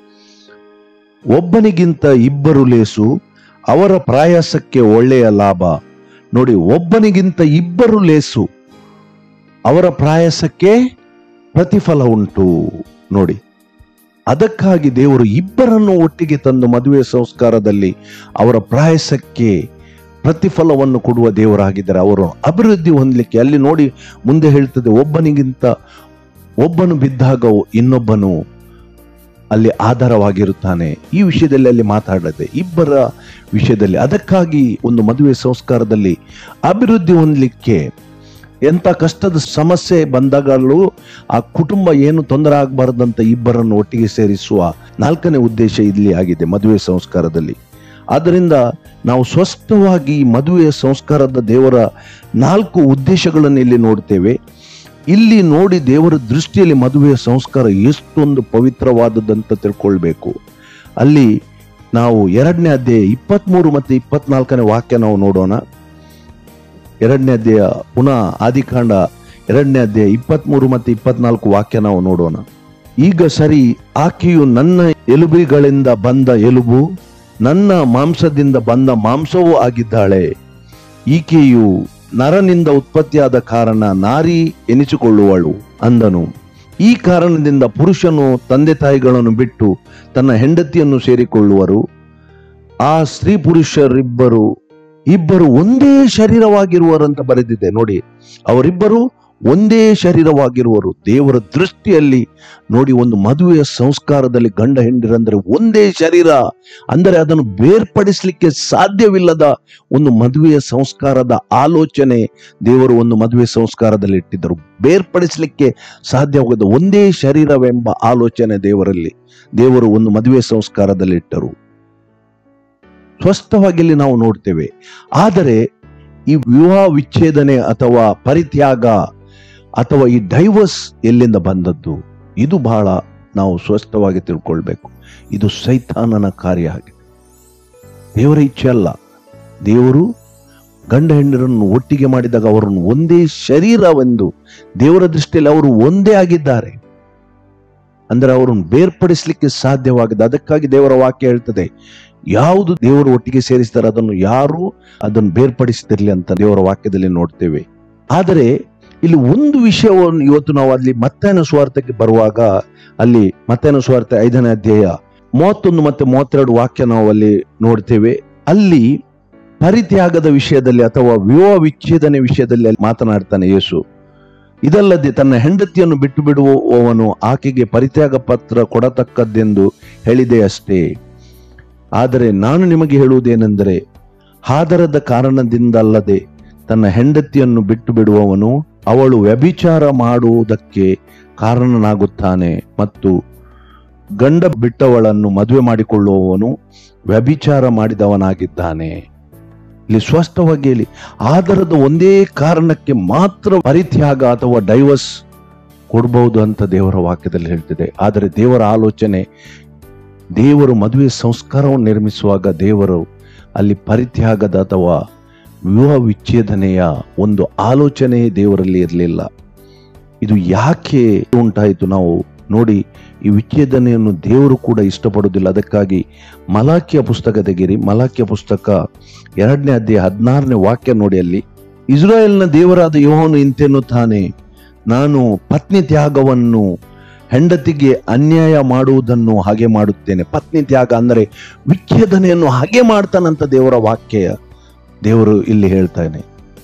ಒಬ್ಬನಿಗಿಂತ ಇಬ್ಬರು ಲೇಸು ಅವರ ಪ್ರಯಾಸಕ್ಕೆ ಒಳ್ಳೆಯ ಲಾಭ ನೋಡಿ ಒಬ್ಬನಿಗಿಂತ ಇಬ್ಬರು ಲೇಸು ಅವರ ಪ್ರಯಾಸಕ್ಕೆ ಪ್ರತಿಫಲ ಉಂಟು ನೋಡಿ ಅದಕ್ಕಾಗಿ ದೇವರು ಇಬ್ಬರನ್ನು ಒಟ್ಟಿಗೆ ತಂದು ಮದುವೆ ಸಂಸ್ಕಾರದಲ್ಲಿ ಅವರ ಪ್ರಯಾಸಕ್ಕೆ ಪ್ರತಿಫಲವನ್ನು ಕೊಡುವ ದೇವರಾಗಿದ್ದಾರೆ ಅವರು ಅಭಿವೃದ್ಧಿ ಹೊಂದಲಿಕ್ಕೆ ಅಲ್ಲಿ ನೋಡಿ ಮುಂದೆ ಹೇಳ್ತದೆ ಒಬ್ಬನಿಗಿಂತ ಒಬ್ಬನು ಬಿದ್ದಾಗ ಇನ್ನೊಬ್ಬನು ಅಲ್ಲಿ ಆಧಾರವಾಗಿರುತ್ತಾನೆ ಈ ವಿಷಯದಲ್ಲಿ ಅಲ್ಲಿ ಮಾತಾಡದೆ ಇಬ್ಬರ ವಿಷಯದಲ್ಲಿ ಅದಕ್ಕಾಗಿ ಒಂದು ಮದುವೆ ಸಂಸ್ಕಾರದಲ್ಲಿ ಅಭಿವೃದ್ಧಿ ಹೊಂದಲಿಕ್ಕೆ ಎಂತ ಕಷ್ಟದ ಸಮಸ್ಯೆ ಬಂದಾಗಲೂ ಆ ಕುಟುಂಬ ಏನು ತೊಂದರೆ ಆಗಬಾರ್ದಂತ ಇಬ್ಬರನ್ನು ಒಟ್ಟಿಗೆ ಸೇರಿಸುವ ನಾಲ್ಕನೇ ಉದ್ದೇಶ ಇಲ್ಲಿ ಆಗಿದೆ ಮದುವೆ ಸಂಸ್ಕಾರದಲ್ಲಿ ಆದ್ದರಿಂದ ನಾವು ಸ್ಪಷ್ಟವಾಗಿ ಈ ಮದುವೆಯ ಸಂಸ್ಕಾರದ ದೇವರ ನಾಲ್ಕು ಉದ್ದೇಶಗಳನ್ನು ಇಲ್ಲಿ ನೋಡ್ತೇವೆ ಇಲ್ಲಿ ನೋಡಿ ದೇವರ ದೃಷ್ಟಿಯಲ್ಲಿ ಮದುವೆಯ ಸಂಸ್ಕಾರ ಎಷ್ಟೊಂದು ಪವಿತ್ರವಾದದ್ದಂತ ತಿಳ್ಕೊಳ್ಬೇಕು ಅಲ್ಲಿ ನಾವು ಎರಡನೇ ಅಧ್ಯಾಯ ಇಪ್ಪತ್ಮೂರು ಮತ್ತು ಇಪ್ಪತ್ನಾಲ್ಕನೇ ವಾಕ್ಯ ನಾವು ನೋಡೋಣ ಎರಡನೇ ಅಧ್ಯಾಯ ಪುನಃ ಆದಿಕಾಂಡ ಎರಡನೇ ಅಧ್ಯಾಯ ಇಪ್ಪತ್ಮೂರು ಮತ್ತು ಇಪ್ಪತ್ನಾಲ್ಕು ವಾಕ್ಯ ನಾವು ನೋಡೋಣ ಈಗ ಸರಿ ಆಕೆಯು ನನ್ನ ಎಲುಬುಗಳಿಂದ ಬಂದ ಎಲುಬು ನನ್ನ ಮಾಂಸದಿಂದ ಬಂದ ಮಾಂಸವೂ ಆಗಿದ್ದಾಳೆ ಈಕೆಯು ನರನಿಂದ ಉತ್ಪತ್ತಿಯಾದ ಕಾರಣ ನಾರಿ ಎನಿಸಿಕೊಳ್ಳುವಳು ಅಂದನು ಈ ಕಾರಣದಿಂದ ಪುರುಷನು ತಂದೆ ತಾಯಿಗಳನ್ನು ಬಿಟ್ಟು ತನ್ನ ಹೆಂಡತಿಯನ್ನು ಸೇರಿಕೊಳ್ಳುವರು ಆ ಸ್ತ್ರೀ ಪುರುಷರಿಬ್ಬರು ಇಬ್ಬರು ಒಂದೇ ಶರೀರವಾಗಿರುವರಂತ ಬರೆದಿದೆ ನೋಡಿ ಅವರಿಬ್ಬರು ಒಂದೇ ಶರೀರವಾಗಿರುವರು ದೇವರ ದೃಷ್ಟಿಯಲ್ಲಿ ನೋಡಿ ಒಂದು ಮದುವೆಯ ಸಂಸ್ಕಾರದಲ್ಲಿ ಗಂಡ ಹೆಂಡಿರಂದ್ರೆ ಒಂದೇ ಶರೀರ ಅಂದರೆ ಅದನ್ನು ಬೇರ್ಪಡಿಸಲಿಕ್ಕೆ ಸಾಧ್ಯವಿಲ್ಲದ ಒಂದು ಮದುವೆಯ ಸಂಸ್ಕಾರದ ಆಲೋಚನೆ ದೇವರು ಒಂದು ಮದುವೆ ಸಂಸ್ಕಾರದಲ್ಲಿ ಇಟ್ಟಿದ್ದರು ಬೇರ್ಪಡಿಸಲಿಕ್ಕೆ ಸಾಧ್ಯವಾಗದ ಒಂದೇ ಶರೀರವೆಂಬ ಆಲೋಚನೆ ದೇವರಲ್ಲಿ ದೇವರು ಒಂದು ಮದುವೆ ಸಂಸ್ಕಾರದಲ್ಲಿ ಇಟ್ಟರು ಸ್ಪಷ್ಟವಾಗಿ ಇಲ್ಲಿ ನಾವು ನೋಡ್ತೇವೆ ಆದರೆ ಈ ವಿವಾಹ ವಿಚ್ಛೇದನೆ ಅಥವಾ ಪರಿತ್ಯಾಗ ಅಥವಾ ಈ ಡೈವರ್ಸ್ ಎಲ್ಲಿಂದ ಬಂದದ್ದು ಇದು ಬಹಳ ನಾವು ಸ್ಪಷ್ಟವಾಗಿ ತಿಳ್ಕೊಳ್ಬೇಕು ಇದು ಸೈತಾನನ ಕಾರ್ಯ ಆಗಿದೆ ದೇವರ ಇಚ್ಛೆ ಅಲ್ಲ ದೇವರು ಗಂಡ ಹೆಂಡರನ್ನು ಒಟ್ಟಿಗೆ ಮಾಡಿದಾಗ ಅವರನ್ನು ಒಂದೇ ಶರೀರವೆಂದು ದೇವರ ದೃಷ್ಟಿಯಲ್ಲಿ ಅವರು ಒಂದೇ ಆಗಿದ್ದಾರೆ ಅಂದ್ರೆ ಅವರನ್ನು ಬೇರ್ಪಡಿಸಲಿಕ್ಕೆ ಸಾಧ್ಯವಾಗಿದೆ ಅದಕ್ಕಾಗಿ ದೇವರ ವಾಕ್ಯ ಹೇಳ್ತದೆ ಯಾವುದು ದೇವರು ಒಟ್ಟಿಗೆ ಸೇರಿಸ್ತಾರೆ ಅದನ್ನು ಯಾರು ಅದನ್ನು ಬೇರ್ಪಡಿಸ್ತಿರ್ಲಿ ಅಂತ ದೇವರ ವಾಕ್ಯದಲ್ಲಿ ನೋಡ್ತೇವೆ ಆದರೆ ಇಲ್ಲಿ ಒಂದು ವಿಷಯವನ್ನು ಇವತ್ತು ನಾವು ಅಲ್ಲಿ ಮತ್ತೇನ ಸ್ವಾರ್ಥಕ್ಕೆ ಬರುವಾಗ ಅಲ್ಲಿ ಮತ್ತೇನ ಸ್ವಾರ್ಥ ಐದನೇ ಅಧ್ಯಾಯ ಮೂವತ್ತೊಂದು ಮತ್ತೆ ಮೂವತ್ತೆರಡು ವಾಕ್ಯ ನಾವು ಅಲ್ಲಿ ನೋಡ್ತೇವೆ ಅಲ್ಲಿ ಪರಿತ್ಯಾಗದ ವಿಷಯದಲ್ಲಿ ಅಥವಾ ವಿವಾಹ ವಿಚ್ಛೇದನೆ ವಿಷಯದಲ್ಲಿ ಅಲ್ಲಿ ಮಾತನಾಡ್ತಾನೆ ಯೇಸು ಇದಲ್ಲದೆ ತನ್ನ ಹೆಂಡತಿಯನ್ನು ಬಿಟ್ಟು ಬಿಡುವವನು ಆಕೆಗೆ ಪರಿತ್ಯಾಗ ಪತ್ರ ಕೊಡತಕ್ಕದ್ದೆಂದು ಹೇಳಿದೆ ಅಷ್ಟೇ ಆದರೆ ನಾನು ನಿಮಗೆ ಹೇಳುವುದೇನೆಂದರೆ ಹಾದರದ ಕಾರಣದಿಂದಲ್ಲದೆ ತನ್ನ ಹೆಂಡತಿಯನ್ನು ಬಿಟ್ಟು ಬಿಡುವವನು ಅವಳು ವ್ಯಭಿಚಾರ ಮಾಡುವುದಕ್ಕೆ ಕಾರಣನಾಗುತ್ತಾನೆ ಮತ್ತು ಗಂಡ ಬಿಟ್ಟವಳನ್ನು ಮದುವೆ ಮಾಡಿಕೊಳ್ಳುವವನು ವ್ಯಭಿಚಾರ ಮಾಡಿದವನಾಗಿದ್ದಾನೆ ಇಲ್ಲಿ ಸ್ಪಷ್ಟವಾಗಿ ಹೇಳಿ ಆಧಾರದ ಒಂದೇ ಕಾರಣಕ್ಕೆ ಮಾತ್ರ ಪರಿತ್ಯಾಗ ಅಥವಾ ಡೈವರ್ಸ್ ಕೊಡಬಹುದು ಅಂತ ದೇವರ ವಾಕ್ಯದಲ್ಲಿ ಹೇಳ್ತಿದೆ ಆದರೆ ದೇವರ ಆಲೋಚನೆ ದೇವರು ಮದುವೆ ಸಂಸ್ಕಾರವನ್ನು ನಿರ್ಮಿಸುವಾಗ ದೇವರು ಅಲ್ಲಿ ಪರಿತ್ಯಾಗದ ಅಥವಾ ವಿವಾಹ ವಿಚ್ಛೇದನೆಯ ಒಂದು ಆಲೋಚನೆ ದೇವರಲ್ಲಿ ಇರಲಿಲ್ಲ ಇದು ಯಾಕೆ ಉಂಟಾಯಿತು ನಾವು ನೋಡಿ ಈ ವಿಚ್ಛೇದನೆಯನ್ನು ದೇವರು ಕೂಡ ಇಷ್ಟಪಡುವುದಿಲ್ಲ ಅದಕ್ಕಾಗಿ ಮಲಾಖಿಯ ಪುಸ್ತಕ ತೆಗಿರಿ ಮಲಾಖಿಯ ಪುಸ್ತಕ ಎರಡನೇ ಅಧ್ಯಾಯ ಹದಿನಾರನೇ ವಾಕ್ಯ ನೋಡಿ ಅಲ್ಲಿ ಇಸ್ರಾಯೇಲ್ನ ದೇವರಾದ ಯೋಹನು ಇಂತೆನ್ನುತ್ತಾನೆ ನಾನು ಪತ್ನಿ ತ್ಯಾಗವನ್ನು ಹೆಂಡತಿಗೆ ಅನ್ಯಾಯ ಮಾಡುವುದನ್ನು ಹಾಗೆ ಮಾಡುತ್ತೇನೆ ಪತ್ನಿ ತ್ಯಾಗ ಅಂದರೆ ವಿಚ್ಛೇದನೆಯನ್ನು ಹಾಗೆ ಮಾಡ್ತಾನಂತ ದೇವರ ವಾಕ್ಯ ದೇವರು ಇಲ್ಲಿ ಹೇಳ್ತಾನೆ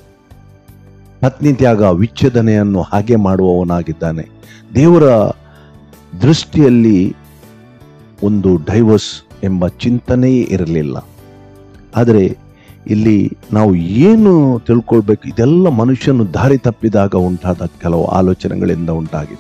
ಪತ್ನಿ ತ್ಯಾಗ ವಿಚ್ಛೇದನೆಯನ್ನು ಹಾಗೆ ಮಾಡುವವನಾಗಿದ್ದಾನೆ ದೇವರ ದೃಷ್ಟಿಯಲ್ಲಿ ಒಂದು ಡೈವರ್ಸ್ ಎಂಬ ಚಿಂತನೆಯೇ ಇರಲಿಲ್ಲ ಆದರೆ ಇಲ್ಲಿ ನಾವು ಏನು ತಿಳ್ಕೊಳ್ಬೇಕು ಇದೆಲ್ಲ ಮನುಷ್ಯನು ದಾರಿ ತಪ್ಪಿದಾಗ ಉಂಟಾದ ಕೆಲವು ಆಲೋಚನೆಗಳಿಂದ ಉಂಟಾಗಿದೆ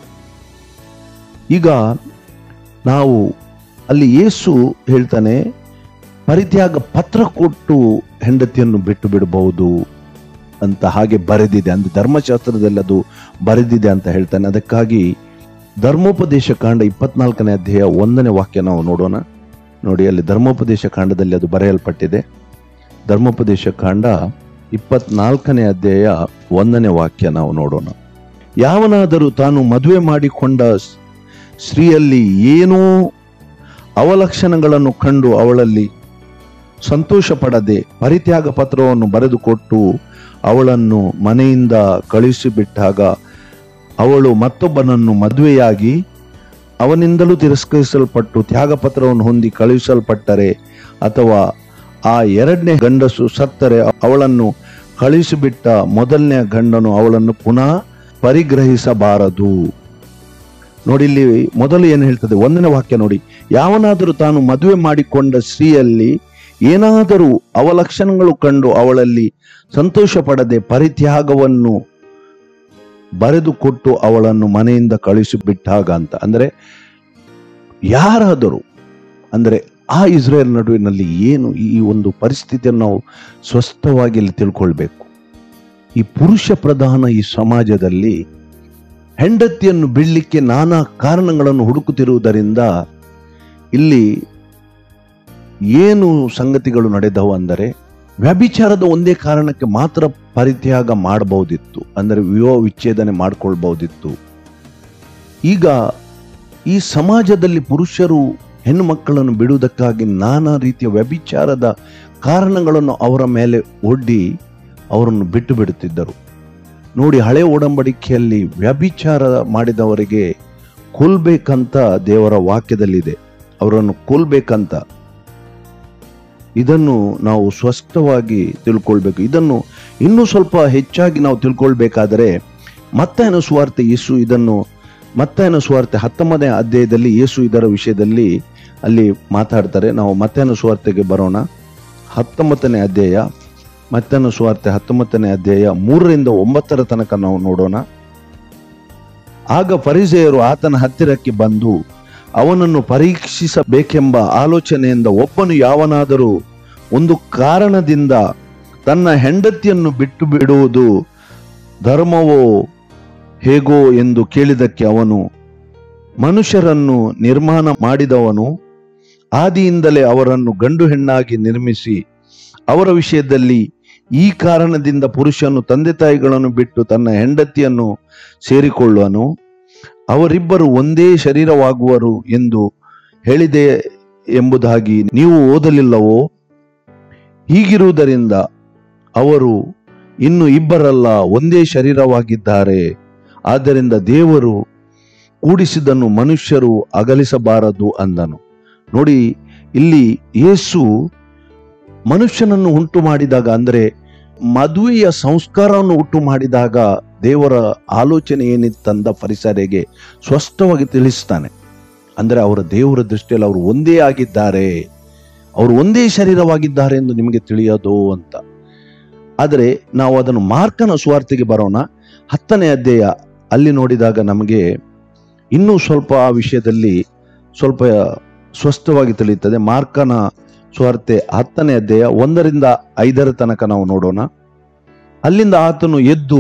ಈಗ ನಾವು ಅಲ್ಲಿ ಯೇಸು ಹೇಳ್ತಾನೆ ಪರಿತ್ಯಾಗ ಪತ್ರ ಕೊಟ್ಟು ಹೆಂಡತಿಯನ್ನು ಬಿಟ್ಟು ಬಿಡಬಹುದು ಅಂತ ಹಾಗೆ ಬರೆದಿದೆ ಅಂದ್ರೆ ಧರ್ಮಶಾಸ್ತ್ರದಲ್ಲಿ ಅದು ಬರೆದಿದೆ ಅಂತ ಹೇಳ್ತಾನೆ ಅದಕ್ಕಾಗಿ ಧರ್ಮೋಪದೇಶ ಕಾಂಡ ಇಪ್ಪತ್ನಾಲ್ಕನೇ ಅಧ್ಯಾಯ ಒಂದನೇ ವಾಕ್ಯ ನಾವು ನೋಡೋಣ ನೋಡಿ ಅಲ್ಲಿ ಧರ್ಮೋಪದೇಶ ಕಾಂಡದಲ್ಲಿ ಅದು ಬರೆಯಲ್ಪಟ್ಟಿದೆ ಧರ್ಮೋಪದೇಶ ಕಾಂಡ ಇಪ್ಪತ್ನಾಲ್ಕನೇ ಅಧ್ಯಾಯ ಒಂದನೇ ವಾಕ್ಯ ನಾವು ನೋಡೋಣ ಯಾವನಾದರೂ ತಾನು ಮದುವೆ ಮಾಡಿಕೊಂಡ ಸ್- ಸ್ತ್ರೀಯಲ್ಲಿ ಏನೋ ಅವಲಕ್ಷಣಗಳನ್ನು ಕಂಡು ಅವಳಲ್ಲಿ ಸಂತೋಷ ಪಡದೆ ಪರಿತ್ಯಾಗ ಪತ್ರವನ್ನು ಬರೆದುಕೊಟ್ಟು ಅವಳನ್ನು ಮನೆಯಿಂದ ಕಳುಹಿಸಿಬಿಟ್ಟಾಗ ಅವಳು ಮತ್ತೊಬ್ಬನನ್ನು ಮದುವೆಯಾಗಿ ಅವನಿಂದಲೂ ತಿರಸ್ಕರಿಸಲ್ಪಟ್ಟು ತ್ಯಾಗ ಪತ್ರವನ್ನು ಹೊಂದಿ ಕಳುಹಿಸಲ್ಪಟ್ಟರೆ ಅಥವಾ ಆ ಎರಡನೇ ಗಂಡಸು ಸತ್ತರೆ ಅವಳನ್ನು ಕಳುಹಿಸಿಬಿಟ್ಟ ಮೊದಲನೇ ಗಂಡನು ಅವಳನ್ನು ಪುನಃ ಪರಿಗ್ರಹಿಸಬಾರದು ನೋಡಿ ಇಲ್ಲಿ ಮೊದಲು ಏನು ಹೇಳ್ತದೆ ಒಂದನೇ ವಾಕ್ಯ ನೋಡಿ ಯಾವನಾದರೂ ತಾನು ಮದುವೆ ಮಾಡಿಕೊಂಡ ಸ್ತ್ರೀಯಲ್ಲಿ ಏನಾದರೂ ಅವಲಕ್ಷಣಗಳು ಕಂಡು ಅವಳಲ್ಲಿ ಸಂತೋಷ ಪಡದೆ ಪರಿತ್ಯಾಗವನ್ನು ಬರೆದುಕೊಟ್ಟು ಅವಳನ್ನು ಮನೆಯಿಂದ ಕಳಿಸಿಬಿಟ್ಟಾಗ ಅಂತ ಅಂದರೆ ಯಾರಾದರೂ ಅಂದರೆ ಆ ಇಸ್ರೇಲ್ ನಡುವಿನಲ್ಲಿ ಏನು ಈ ಒಂದು ಪರಿಸ್ಥಿತಿಯನ್ನು ನಾವು ಸ್ವಸ್ಥವಾಗಿ ಇಲ್ಲಿ ತಿಳ್ಕೊಳ್ಬೇಕು ಈ ಪುರುಷ ಪ್ರಧಾನ ಈ ಸಮಾಜದಲ್ಲಿ ಹೆಂಡತಿಯನ್ನು ಬಿಡಲಿಕ್ಕೆ ನಾನಾ ಕಾರಣಗಳನ್ನು ಹುಡುಕುತ್ತಿರುವುದರಿಂದ ಇಲ್ಲಿ ಏನು ಸಂಗತಿಗಳು ನಡೆದವು ಅಂದರೆ ವ್ಯಭಿಚಾರದ ಒಂದೇ ಕಾರಣಕ್ಕೆ ಮಾತ್ರ ಪರಿತ್ಯಾಗ ಮಾಡಬಹುದಿತ್ತು ಅಂದರೆ ವಿವಾಹ ವಿಚ್ಛೇದನೆ ಮಾಡಿಕೊಳ್ಬಹುದಿತ್ತು ಈಗ ಈ ಸಮಾಜದಲ್ಲಿ ಪುರುಷರು ಹೆಣ್ಣು ಮಕ್ಕಳನ್ನು ಬಿಡುವುದಕ್ಕಾಗಿ ನಾನಾ ರೀತಿಯ ವ್ಯಭಿಚಾರದ ಕಾರಣಗಳನ್ನು ಅವರ ಮೇಲೆ ಒಡ್ಡಿ ಅವರನ್ನು ಬಿಟ್ಟು ಬಿಡುತ್ತಿದ್ದರು ನೋಡಿ ಹಳೆ ಒಡಂಬಡಿಕೆಯಲ್ಲಿ ವ್ಯಭಿಚಾರ ಮಾಡಿದವರಿಗೆ ಕೊಲ್ಬೇಕಂತ ದೇವರ ವಾಕ್ಯದಲ್ಲಿದೆ ಅವರನ್ನು ಕೊಲ್ಬೇಕಂತ ಇದನ್ನು ನಾವು ಸ್ಪಷ್ಟವಾಗಿ ತಿಳ್ಕೊಳ್ಬೇಕು ಇದನ್ನು ಇನ್ನೂ ಸ್ವಲ್ಪ ಹೆಚ್ಚಾಗಿ ನಾವು ತಿಳ್ಕೊಳ್ಬೇಕಾದರೆ ಮತ್ತಾಯನ ಸುವಾರ್ತೆ ಯೇಸು ಇದನ್ನು ಮತ್ತಾಯನ ಸುವಾರ್ತೆ ಹತ್ತೊಂಬನೇ ಅಧ್ಯಾಯದಲ್ಲಿ ಯೇಸು ಇದರ ವಿಷಯದಲ್ಲಿ ಅಲ್ಲಿ ಮಾತಾಡ್ತಾರೆ ನಾವು ಮತ್ತಾಯನ ಸುವಾರ್ತೆಗೆ ಬರೋಣ ಹತ್ತೊಂಬತ್ತನೇ ಅಧ್ಯಾಯ ಮತ್ತಾಯನ ಸುವಾರ್ತೆ ಹತ್ತೊಂಬತ್ತನೇ ಅಧ್ಯಾಯ ಮೂರರಿಂದ ಒಂಬತ್ತರ ತನಕ ನಾವು ನೋಡೋಣ ಆಗ ಫರಿಸೆಯರು ಆತನ ಹತ್ತಿರಕ್ಕೆ ಬಂದು ಅವನನ್ನು ಪರೀಕ್ಷಿಸಬೇಕೆಂಬ ಆಲೋಚನೆಯಿಂದ ಒಬ್ಬನು ಯಾವನಾದರೂ ಒಂದು ಕಾರಣದಿಂದ ತನ್ನ ಹೆಂಡತಿಯನ್ನು ಬಿಟ್ಟು ಬಿಡುವುದು ಧರ್ಮವೋ ಹೇಗೋ ಎಂದು ಕೇಳಿದಕ್ಕೆ ಅವನು ಮನುಷ್ಯರನ್ನು ನಿರ್ಮಾಣ ಮಾಡಿದವನು ಆದಿಯಿಂದಲೇ ಅವರನ್ನು ಗಂಡು ಹೆಣ್ಣಾಗಿ ನಿರ್ಮಿಸಿ ಅವರ ವಿಷಯದಲ್ಲಿ ಈ ಕಾರಣದಿಂದ ಪುರುಷನು ತಂದೆ ತಾಯಿಗಳನ್ನು ಬಿಟ್ಟು ತನ್ನ ಹೆಂಡತಿಯನ್ನು ಸೇರಿಕೊಳ್ಳುವನು ಅವರಿಬ್ಬರು ಒಂದೇ ಶರೀರವಾಗುವರು ಎಂದು ಹೇಳಿದೆ ಎಂಬುದಾಗಿ ನೀವು ಓದಲಿಲ್ಲವೋ ಹೀಗಿರುವುದರಿಂದ ಅವರು ಇನ್ನು ಇಬ್ಬರಲ್ಲ ಒಂದೇ ಶರೀರವಾಗಿದ್ದಾರೆ ಆದ್ದರಿಂದ ದೇವರು ಕೂಡಿಸಿದನ್ನು ಮನುಷ್ಯರು ಅಗಲಿಸಬಾರದು ಅಂದನು ನೋಡಿ ಇಲ್ಲಿ ಯೇಸು ಮನುಷ್ಯನನ್ನು ಉಂಟು ಮಾಡಿದಾಗ ಅಂದರೆ ಮದುವೆಯ ಸಂಸ್ಕಾರವನ್ನು ಉಂಟು ಮಾಡಿದಾಗ ದೇವರ ಆಲೋಚನೆ ಏನಿತ್ತಂದ ಪರಿಸರಿಗೆ ಸ್ಪಷ್ಟವಾಗಿ ತಿಳಿಸ್ತಾನೆ ಅಂದರೆ ಅವರ ದೇವರ ದೃಷ್ಟಿಯಲ್ಲಿ ಅವರು ಒಂದೇ ಆಗಿದ್ದಾರೆ ಅವರು ಒಂದೇ ಶರೀರವಾಗಿದ್ದಾರೆ ಎಂದು ನಿಮಗೆ ತಿಳಿಯೋದು ಅಂತ ಆದರೆ ನಾವು ಅದನ್ನು ಮಾರ್ಕನ ಸುವಾರ್ತೆಗೆ ಬರೋಣ ಹತ್ತನೇ ಅಧ್ಯಾಯ ಅಲ್ಲಿ ನೋಡಿದಾಗ ನಮಗೆ ಇನ್ನೂ ಸ್ವಲ್ಪ ಆ ವಿಷಯದಲ್ಲಿ ಸ್ವಲ್ಪ ಸ್ಪಷ್ಟವಾಗಿ ತಿಳಿಯುತ್ತದೆ ಮಾರ್ಕನ ಸುವಾರ್ತೆ ಹತ್ತನೇ ಅಧ್ಯಾಯ ಒಂದರಿಂದ ಐದರ ತನಕ ನಾವು ನೋಡೋಣ ಅಲ್ಲಿಂದ ಆತನು ಎದ್ದು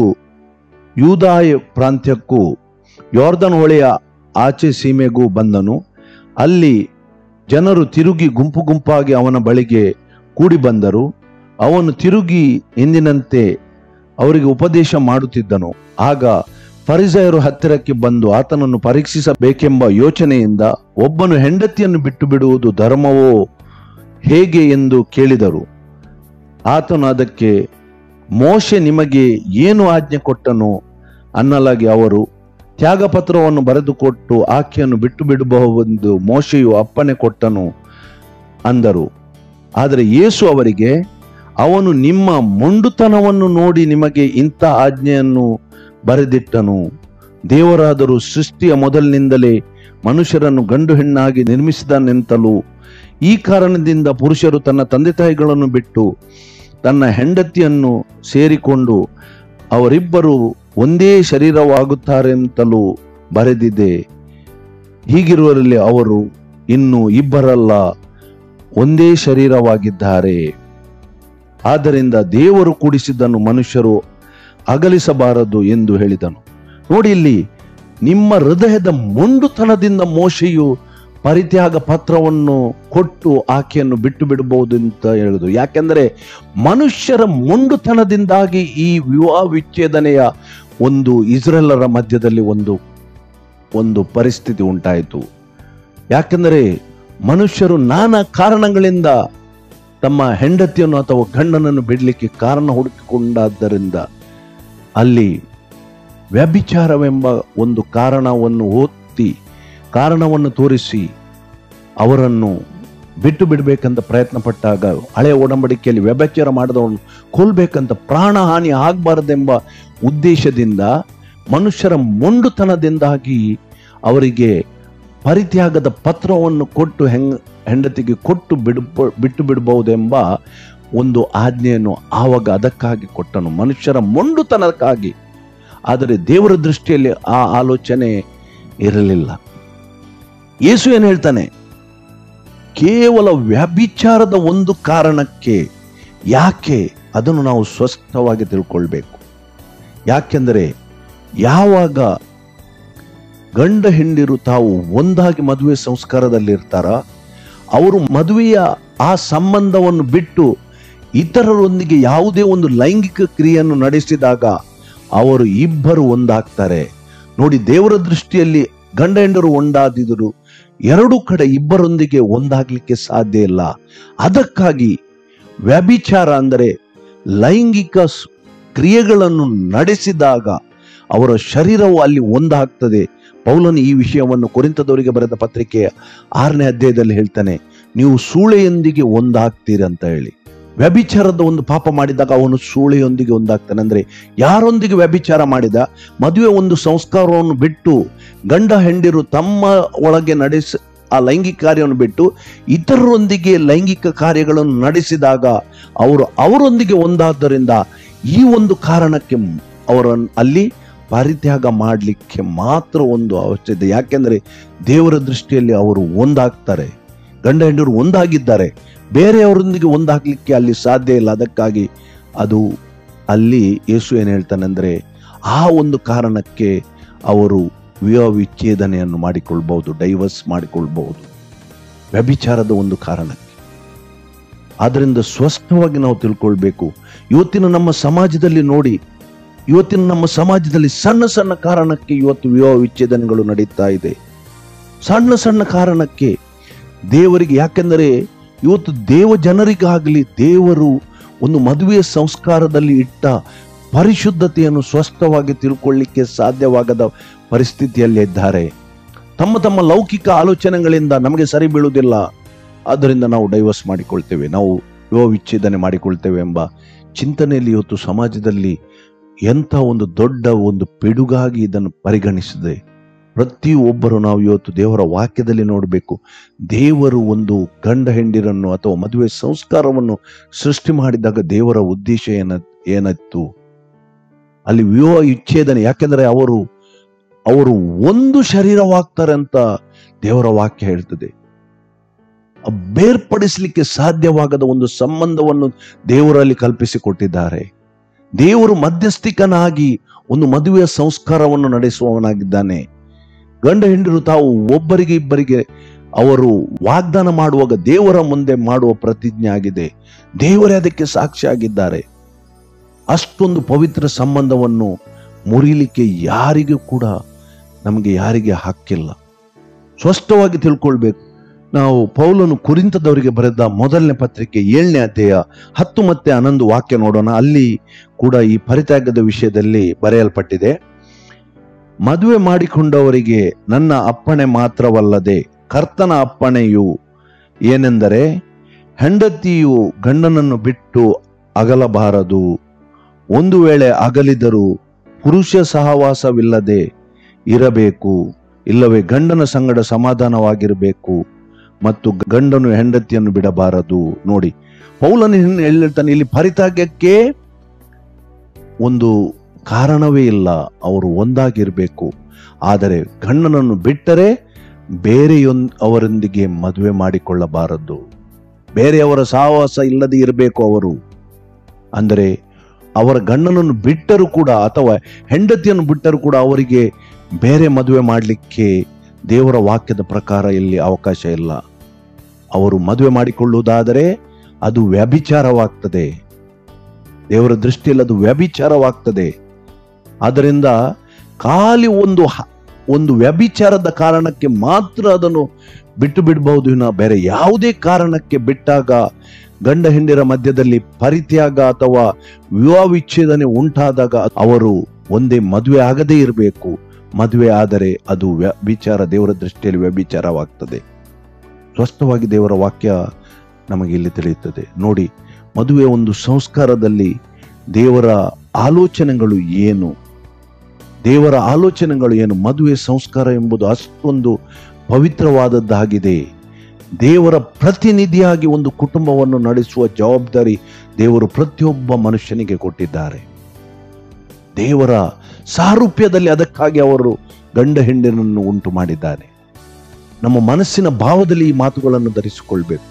ಯೂದಾಯ ಪ್ರಾಂತ್ಯಕ್ಕೂ ಯೋರ್ದನ್ ಹೊಳೆಯ ಆಚೆ ಸೀಮೆಗೂ ಬಂದನು ಅಲ್ಲಿ ಜನರು ತಿರುಗಿ ಗುಂಪು ಗುಂಪಾಗಿ ಅವನ ಬಳಿಗೆ ಕೂಡಿ ಬಂದರು ಅವನು ತಿರುಗಿ ಎಂದಿನಂತೆ ಅವರಿಗೆ ಉಪದೇಶ ಮಾಡುತ್ತಿದ್ದನು ಆಗ ಫರಿಸೆಯರು ಹತ್ತಿರಕ್ಕೆ ಬಂದು ಆತನನ್ನು ಪರೀಕ್ಷಿಸಬೇಕೆಂಬ ಯೋಚನೆಯಿಂದ ಒಬ್ಬನು ಹೆಂಡತಿಯನ್ನು ಬಿಟ್ಟು ಬಿಡುವುದು ಧರ್ಮವೋ ಹೇಗೆ ಎಂದು ಕೇಳಿದರು ಆತನು ಅದಕ್ಕೆ ಮೋಶೆ ನಿಮಗೆ ಏನು ಆಜ್ಞೆ ಕೊಟ್ಟನು ಅನ್ನಲಾಗಿ ಅವರು ತ್ಯಾಗಪತ್ರವನ್ನು ಬರೆದುಕೊಟ್ಟು ಆಕೆಯನ್ನು ಬಿಟ್ಟು ಬಿಡಬಹುದೆಂದು ಮೋಶೆಯು ಅಪ್ಪಣೆ ಕೊಟ್ಟನು ಅಂದರು ಆದರೆ ಯೇಸು ಅವರಿಗೆ ಅವನು ನಿಮ್ಮ ಮೊಂಡುತನವನ್ನು ನೋಡಿ ನಿಮಗೆ ಇಂಥ ಆಜ್ಞೆಯನ್ನು ಬರೆದಿಟ್ಟನು ದೇವರಾದರೂ ಸೃಷ್ಟಿಯ ಮೊದಲಿನಿಂದಲೇ ಮನುಷ್ಯರನ್ನು ಗಂಡು ಹೆಣ್ಣಾಗಿ ನಿರ್ಮಿಸಿದನೆಂತಲೂ ಈ ಕಾರಣದಿಂದ ಪುರುಷರು ತನ್ನ ತಂದೆ ತಾಯಿಗಳನ್ನು ಬಿಟ್ಟು ತನ್ನ ಹೆಂಡತಿಯನ್ನು ಸೇರಿಕೊಂಡು ಅವರಿಬ್ಬರು ಒಂದೇ ಶರೀರವಾಗುತ್ತಾರೆಂತಲೂ ಬರೆದಿದೆ ಹೀಗಿರುವಲ್ಲಿ ಅವರು ಇನ್ನು ಇಬ್ಬರಲ್ಲ ಒಂದೇ ಶರೀರವಾಗಿದ್ದಾರೆ ಆದ್ದರಿಂದ ದೇವರು ಕೂಡಿಸಿದ್ದನ್ನು ಮನುಷ್ಯರು ಅಗಲಿಸಬಾರದು ಎಂದು ಹೇಳಿದನು ನೋಡಿ ಇಲ್ಲಿ ನಿಮ್ಮ ಹೃದಯದ ಮೊಂಡುತನದಿಂದ ಮೋಶೆಯು ಪರಿತ್ಯಾಗ ಪತ್ರವನ್ನು ಕೊಟ್ಟು ಆಕೆಯನ್ನು ಬಿಟ್ಟು ಬಿಡಬಹುದು ಅಂತ ಹೇಳುದು ಯಾಕೆಂದರೆ ಮನುಷ್ಯರ ಮೊಂಡುತನದಿಂದಾಗಿ ಈ ವಿವಾಹ ವಿಚ್ಛೇದನೆಯ ಒಂದು ಇಸ್ರೇಲರ ಮಧ್ಯದಲ್ಲಿ ಒಂದು ಒಂದು ಪರಿಸ್ಥಿತಿ ಉಂಟಾಯಿತು ಯಾಕೆಂದರೆ ಮನುಷ್ಯರು ನಾನಾ ಕಾರಣಗಳಿಂದ ತಮ್ಮ ಹೆಂಡತಿಯನ್ನು ಅಥವಾ ಗಂಡನನ್ನು ಬಿಡಲಿಕ್ಕೆ ಕಾರಣ ಹುಡುಕಿಕೊಂಡಾದ್ದರಿಂದ ಅಲ್ಲಿ ವ್ಯಭಿಚಾರವೆಂಬ ಒಂದು ಕಾರಣವನ್ನು ಒತ್ತಿ ಕಾರಣವನ್ನು ತೋರಿಸಿ ಅವರನ್ನು ಬಿಟ್ಟು ಬಿಡಬೇಕಂತ ಪ್ರಯತ್ನ ಪಟ್ಟಾಗ ಹಳೆಯ ಒಡಂಬಡಿಕೆಯಲ್ಲಿ ವ್ಯಭಿಚಾರ ಮಾಡಿದವನು ಕೊಲ್ಬೇಕಂತ ಪ್ರಾಣಹಾನಿ ಆಗಬಾರದೆಂಬ ಉದ್ದೇಶದಿಂದ ಮನುಷ್ಯರ ಮೊಂಡುತನದಿಂದಾಗಿ ಅವರಿಗೆ ಪರಿತ್ಯಾಗದ ಪತ್ರವನ್ನು ಕೊಟ್ಟು ಹೆಂಗ್ ಹೆಂಡತಿಗೆ ಕೊಟ್ಟು ಬಿಡ್ ಬಿಟ್ಟು ಬಿಡಬಹುದೆಂಬ ಒಂದು ಆಜ್ಞೆಯನ್ನು ಆವಾಗ ಅದಕ್ಕಾಗಿ ಕೊಟ್ಟನು ಮನುಷ್ಯರ ಮೊಂಡುತನಕ್ಕಾಗಿ ಆದರೆ ದೇವರ ದೃಷ್ಟಿಯಲ್ಲಿ ಆ ಆಲೋಚನೆ ಇರಲಿಲ್ಲ ಯೇಸು ಏನು ಹೇಳ್ತಾನೆ ಕೇವಲ ವ್ಯಭಿಚಾರದ ಒಂದು ಕಾರಣಕ್ಕೆ ಯಾಕೆ ಅದನ್ನು ನಾವು ಸ್ವಸ್ಥವಾಗಿ ತಿಳ್ಕೊಳ್ಬೇಕು ಯಾಕೆಂದರೆ ಯಾವಾಗ ಗಂಡ ಹೆಂಡಿರು ತಾವು ಒಂದಾಗಿ ಮದುವೆ ಸಂಸ್ಕಾರದಲ್ಲಿರ್ತಾರ ಅವರು ಮದುವೆಯ ಆ ಸಂಬಂಧವನ್ನು ಬಿಟ್ಟು ಇತರರೊಂದಿಗೆ ಯಾವುದೇ ಒಂದು ಲೈಂಗಿಕ ಕ್ರಿಯೆಯನ್ನು ನಡೆಸಿದಾಗ ಅವರು ಇಬ್ಬರು ಒಂದಾಗ್ತಾರೆ ನೋಡಿ ದೇವರ ದೃಷ್ಟಿಯಲ್ಲಿ ಗಂಡ ಹೆಂಡರು ಒಂದಾದಿದ್ರು ಎರಡು ಕಡೆ ಇಬ್ಬರೊಂದಿಗೆ ಒಂದಾಗ್ಲಿಕ್ಕೆ ಸಾಧ್ಯ ಇಲ್ಲ ಅದಕ್ಕಾಗಿ ವ್ಯಭಿಚಾರ ಅಂದರೆ ಲೈಂಗಿಕ ಸ್- ಕ್ರಿಯೆಗಳನ್ನು ನಡೆಸಿದಾಗ ಅವರ ಶರೀರವು ಅಲ್ಲಿ ಒಂದಾಗ್ತದೆ ಪೌಲನು ಈ ವಿಷಯವನ್ನು ಕೊರಿಂತದವರಿಗೆ ಬರೆದ ಪತ್ರಿಕೆಯ ಆರನೇ ಅಧ್ಯಾಯದಲ್ಲಿ ಹೇಳ್ತಾನೆ ನೀವು ಸೂಳೆಯೊಂದಿಗೆ ಒಂದಾಗ್ತೀರಿ ಅಂತ ಹೇಳಿ ವ್ಯಭಿಚಾರದ ಒಂದು ಪಾಪ ಮಾಡಿದಾಗ ಅವನು ಸೂಳೆಯೊಂದಿಗೆ ಒಂದಾಗ್ತಾನೆ ಅಂದ್ರೆ ಯಾರೊಂದಿಗೆ ವ್ಯಭಿಚಾರ ಮಾಡಿದ ಮದುವೆ ಒಂದು ಸಂಸ್ಕಾರವನ್ನು ಬಿಟ್ಟು ಗಂಡ ಹೆಂಡಿರು ತಮ್ಮ ಒಳಗೆ ನಡೆಸ ಆ ಲೈಂಗಿಕ ಕಾರ್ಯವನ್ನು ಬಿಟ್ಟು ಇತರರೊಂದಿಗೆ ಲೈಂಗಿಕ ಕಾರ್ಯಗಳನ್ನು ನಡೆಸಿದಾಗ ಅವರು ಅವರೊಂದಿಗೆ ಒಂದಾದ್ದರಿಂದ ಈ ಒಂದು ಕಾರಣಕ್ಕೆ ಅವರನ್ನು ಅಲ್ಲಿ ಪರಿತ್ಯಾಗ ಮಾಡಲಿಕ್ಕೆ ಮಾತ್ರ ಒಂದು ಅವಶ್ಯಕತೆ ಯಾಕೆಂದ್ರೆ ದೇವರ ದೃಷ್ಟಿಯಲ್ಲಿ ಅವರು ಒಂದಾಗ್ತಾರೆ ಗಂಡ ಹೆಂಡರು ಒಂದಾಗಿದ್ದಾರೆ ಬೇರೆಯವರೊಂದಿಗೆ ಒಂದಾಗ್ಲಿಕ್ಕೆ ಅಲ್ಲಿ ಸಾಧ್ಯ ಇಲ್ಲ ಅದಕ್ಕಾಗಿ ಅದು ಅಲ್ಲಿ ಯೇಸು ಏನು ಹೇಳ್ತಾನೆ ಅಂದ್ರೆ ಆ ಒಂದು ಕಾರಣಕ್ಕೆ ಅವರು ವಿವಾಹ ವಿಚ್ಛೇದನೆಯನ್ನು ಮಾಡಿಕೊಳ್ಬಹುದು ಡೈವರ್ಸ್ ಮಾಡಿಕೊಳ್ಬಹುದು ವ್ಯಭಿಚಾರದ ಒಂದು ಕಾರಣಕ್ಕೆ ಆದ್ರಿಂದ ಸ್ಪಷ್ಟವಾಗಿ ನಾವು ತಿಳ್ಕೊಳ್ಬೇಕು ಇವತ್ತಿನ ನಮ್ಮ ಸಮಾಜದಲ್ಲಿ ನೋಡಿ ಇವತ್ತಿನ ನಮ್ಮ ಸಮಾಜದಲ್ಲಿ ಸಣ್ಣ ಸಣ್ಣ ಕಾರಣಕ್ಕೆ ಇವತ್ತು ವಿವಾಹ ವಿಚ್ಛೇದನೆಗಳು ನಡೀತಾ ಇದೆ ಸಣ್ಣ ಸಣ್ಣ ಕಾರಣಕ್ಕೆ ದೇವರಿಗೆ ಯಾಕೆಂದರೆ ಇವತ್ತು ದೇವ ಜನರಿಗಾಗಲಿ ದೇವರು ಒಂದು ಮದುವೆಯ ಸಂಸ್ಕಾರದಲ್ಲಿ ಇಟ್ಟ ಪರಿಶುದ್ಧತೆಯನ್ನು ಸ್ಪಷ್ಟವಾಗಿ ತಿಳ್ಕೊಳ್ಳಿಕ್ಕೆ ಸಾಧ್ಯವಾಗದ ಪರಿಸ್ಥಿತಿಯಲ್ಲಿ ಇದ್ದಾರೆ ತಮ್ಮ ತಮ್ಮ ಲೌಕಿಕ ಆಲೋಚನೆಗಳಿಂದ ನಮಗೆ ಸರಿ ಬೀಳುವುದಿಲ್ಲ ಆದ್ದರಿಂದ ನಾವು ಡೈವರ್ಸ್ ಮಾಡಿಕೊಳ್ತೇವೆ ನಾವು ವಿವಾಹ ವಿಚ್ಛೇದನೆ ಮಾಡಿಕೊಳ್ತೇವೆ ಎಂಬ ಚಿಂತನೆಯಲ್ಲಿ ಇವತ್ತು ಸಮಾಜದಲ್ಲಿ ಎಂಥ ಒಂದು ದೊಡ್ಡ ಒಂದು ಪಿಡುಗಾಗಿ ಇದನ್ನು ಪರಿಗಣಿಸಿದೆ ಪ್ರತಿಯೊಬ್ಬರು ನಾವು ಇವತ್ತು ದೇವರ ವಾಕ್ಯದಲ್ಲಿ ನೋಡಬೇಕು ದೇವರು ಒಂದು ಗಂಡ ಹೆಂಡಿರನ್ನು ಅಥವಾ ಮದುವೆ ಸಂಸ್ಕಾರವನ್ನು ಸೃಷ್ಟಿ ಮಾಡಿದಾಗ ದೇವರ ಉದ್ದೇಶ ಏನ ಏನಿತ್ತು ಅಲ್ಲಿ ವಿವಾಹ ವಿಚ್ಛೇದನೆ ಯಾಕೆಂದ್ರೆ ಅವರು ಅವರು ಒಂದು ಶರೀರವಾಗ್ತಾರೆ ಅಂತ ದೇವರ ವಾಕ್ಯ ಹೇಳ್ತದೆ ಆ ಬೇರ್ಪಡಿಸಲಿಕ್ಕೆ ಸಾಧ್ಯವಾಗದ ಒಂದು ಸಂಬಂಧವನ್ನು ದೇವರಲ್ಲಿ ಕಲ್ಪಿಸಿಕೊಟ್ಟಿದ್ದಾರೆ ದೇವರು ಮಧ್ಯಸ್ಥಿಕನಾಗಿ ಒಂದು ಮದುವೆಯ ಸಂಸ್ಕಾರವನ್ನು ನಡೆಸುವವನಾಗಿದ್ದಾನೆ ಗಂಡ ಹೆಂಡರು ತಾವು ಒಬ್ಬರಿಗೆ ಇಬ್ಬರಿಗೆ ಅವರು ವಾಗ್ದಾನ ಮಾಡುವಾಗ ದೇವರ ಮುಂದೆ ಮಾಡುವ ಪ್ರತಿಜ್ಞೆ ಆಗಿದೆ ದೇವರೇ ಅದಕ್ಕೆ ಸಾಕ್ಷಿಯಾಗಿದ್ದಾರೆ ಅಷ್ಟೊಂದು ಪವಿತ್ರ ಸಂಬಂಧವನ್ನು ಮುರಿಲಿಕ್ಕೆ ಯಾರಿಗೂ ಕೂಡ ನಮಗೆ ಯಾರಿಗೆ ಹಕ್ಕಿಲ್ಲ ಸ್ಪಷ್ಟವಾಗಿ ತಿಳ್ಕೊಳ್ಬೇಕು ನಾವು ಪೌಲನು ಕುರಿತದವರಿಗೆ ಬರೆದ ಮೊದಲನೇ ಪತ್ರಿಕೆ ಏಳನೇ ಅಧ್ಯಾಯ ಹತ್ತು ಮತ್ತೆ ಹನ್ನೊಂದು ವಾಕ್ಯ ನೋಡೋಣ ಅಲ್ಲಿ ಕೂಡ ಈ ಪರಿತ್ಯಾಗದ ವಿಷಯದಲ್ಲಿ ಬರೆಯಲ್ಪಟ್ಟಿದೆ ಮದುವೆ ಮಾಡಿಕೊಂಡವರಿಗೆ ನನ್ನ ಅಪ್ಪಣೆ ಮಾತ್ರವಲ್ಲದೆ ಕರ್ತನ ಅಪ್ಪಣೆಯು ಏನೆಂದರೆ ಹೆಂಡತಿಯು ಗಂಡನನ್ನು ಬಿಟ್ಟು ಅಗಲಬಾರದು ಒಂದು ವೇಳೆ ಅಗಲಿದರೂ ಪುರುಷ ಸಹವಾಸವಿಲ್ಲದೆ ಇರಬೇಕು ಇಲ್ಲವೇ ಗಂಡನ ಸಂಗಡ ಸಮಾಧಾನವಾಗಿರಬೇಕು ಮತ್ತು ಗಂಡನು ಹೆಂಡತಿಯನ್ನು ಬಿಡಬಾರದು ನೋಡಿ ಪೌಲನ ಹೇಳ್ತಾನೆ ಇಲ್ಲಿ ಪರಿತ್ಯಾಗಕ್ಕೆ ಒಂದು ಕಾರಣವೇ ಇಲ್ಲ ಅವರು ಒಂದಾಗಿರಬೇಕು ಆದರೆ ಗಂಡನನ್ನು ಬಿಟ್ಟರೆ ಬೇರೆಯೊಂದ್ ಅವರೊಂದಿಗೆ ಮದುವೆ ಮಾಡಿಕೊಳ್ಳಬಾರದು ಬೇರೆಯವರ ಸಹವಾಸ ಇಲ್ಲದೆ ಇರಬೇಕು ಅವರು ಅಂದರೆ ಅವರ ಗಂಡನನ್ನು ಬಿಟ್ಟರೂ ಕೂಡ ಅಥವಾ ಹೆಂಡತಿಯನ್ನು ಬಿಟ್ಟರೂ ಕೂಡ ಅವರಿಗೆ ಬೇರೆ ಮದುವೆ ಮಾಡಲಿಕ್ಕೆ ದೇವರ ವಾಕ್ಯದ ಪ್ರಕಾರ ಇಲ್ಲಿ ಅವಕಾಶ ಇಲ್ಲ ಅವರು ಮದುವೆ ಮಾಡಿಕೊಳ್ಳುವುದಾದರೆ ಅದು ವ್ಯಭಿಚಾರವಾಗ್ತದೆ ದೇವರ ದೃಷ್ಟಿಯಲ್ಲಿ ಅದು ವ್ಯಭಿಚಾರವಾಗ್ತದೆ ಆದ್ದರಿಂದ ಖಾಲಿ ಒಂದು ಹ- ಒಂದು ವ್ಯಭಿಚಾರದ ಕಾರಣಕ್ಕೆ ಮಾತ್ರ ಅದನ್ನು ಬಿಟ್ಟು ಬಿಡಬಹುದು ವಿನ ಬೇರೆ ಯಾವುದೇ ಕಾರಣಕ್ಕೆ ಬಿಟ್ಟಾಗ ಗಂಡ ಹೆಂಡಿರ ಮಧ್ಯದಲ್ಲಿ ಪರಿತ್ಯಾಗ ಅಥವಾ ವಿವಾಹ ವಿಚ್ಛೇದನೆ ಉಂಟಾದಾಗ ಅವರು ಒಂದೇ ಮದುವೆ ಆಗದೇ ಇರಬೇಕು ಮದುವೆ ಆದರೆ ಅದು ವ್ಯಭಿಚಾರ ದೇವರ ದೃಷ್ಟಿಯಲ್ಲಿ ವ್ಯಭಿಚಾರವಾಗ್ತದೆ ಸ್ಪಷ್ಟವಾಗಿ ದೇವರ ವಾಕ್ಯ ನಮಗೆ ಇಲ್ಲಿ ತಿಳಿಯುತ್ತದೆ ನೋಡಿ ಮದುವೆ ಒಂದು ಸಂಸ್ಕಾರದಲ್ಲಿ ದೇವರ ಆಲೋಚನೆಗಳು ಏನು ದೇವರ ಆಲೋಚನೆಗಳು ಏನು ಮದುವೆ ಸಂಸ್ಕಾರ ಎಂಬುದು ಅಷ್ಟೊಂದು ಪವಿತ್ರವಾದದ್ದಾಗಿದೆ ದೇವರ ಪ್ರತಿನಿಧಿಯಾಗಿ ಒಂದು ಕುಟುಂಬವನ್ನು ನಡೆಸುವ ಜವಾಬ್ದಾರಿ ದೇವರು ಪ್ರತಿಯೊಬ್ಬ ಮನುಷ್ಯನಿಗೆ ಕೊಟ್ಟಿದ್ದಾರೆ ದೇವರ ಸಾರೂಪ್ಯದಲ್ಲಿ ಅದಕ್ಕಾಗಿ ಅವರು ಗಂಡ ಹೆಂಡನನ್ನು ಉಂಟು ಮಾಡಿದ್ದಾರೆ ನಮ್ಮ ಮನಸ್ಸಿನ ಭಾವದಲ್ಲಿ ಈ ಮಾತುಗಳನ್ನು ಧರಿಸಿಕೊಳ್ಬೇಕು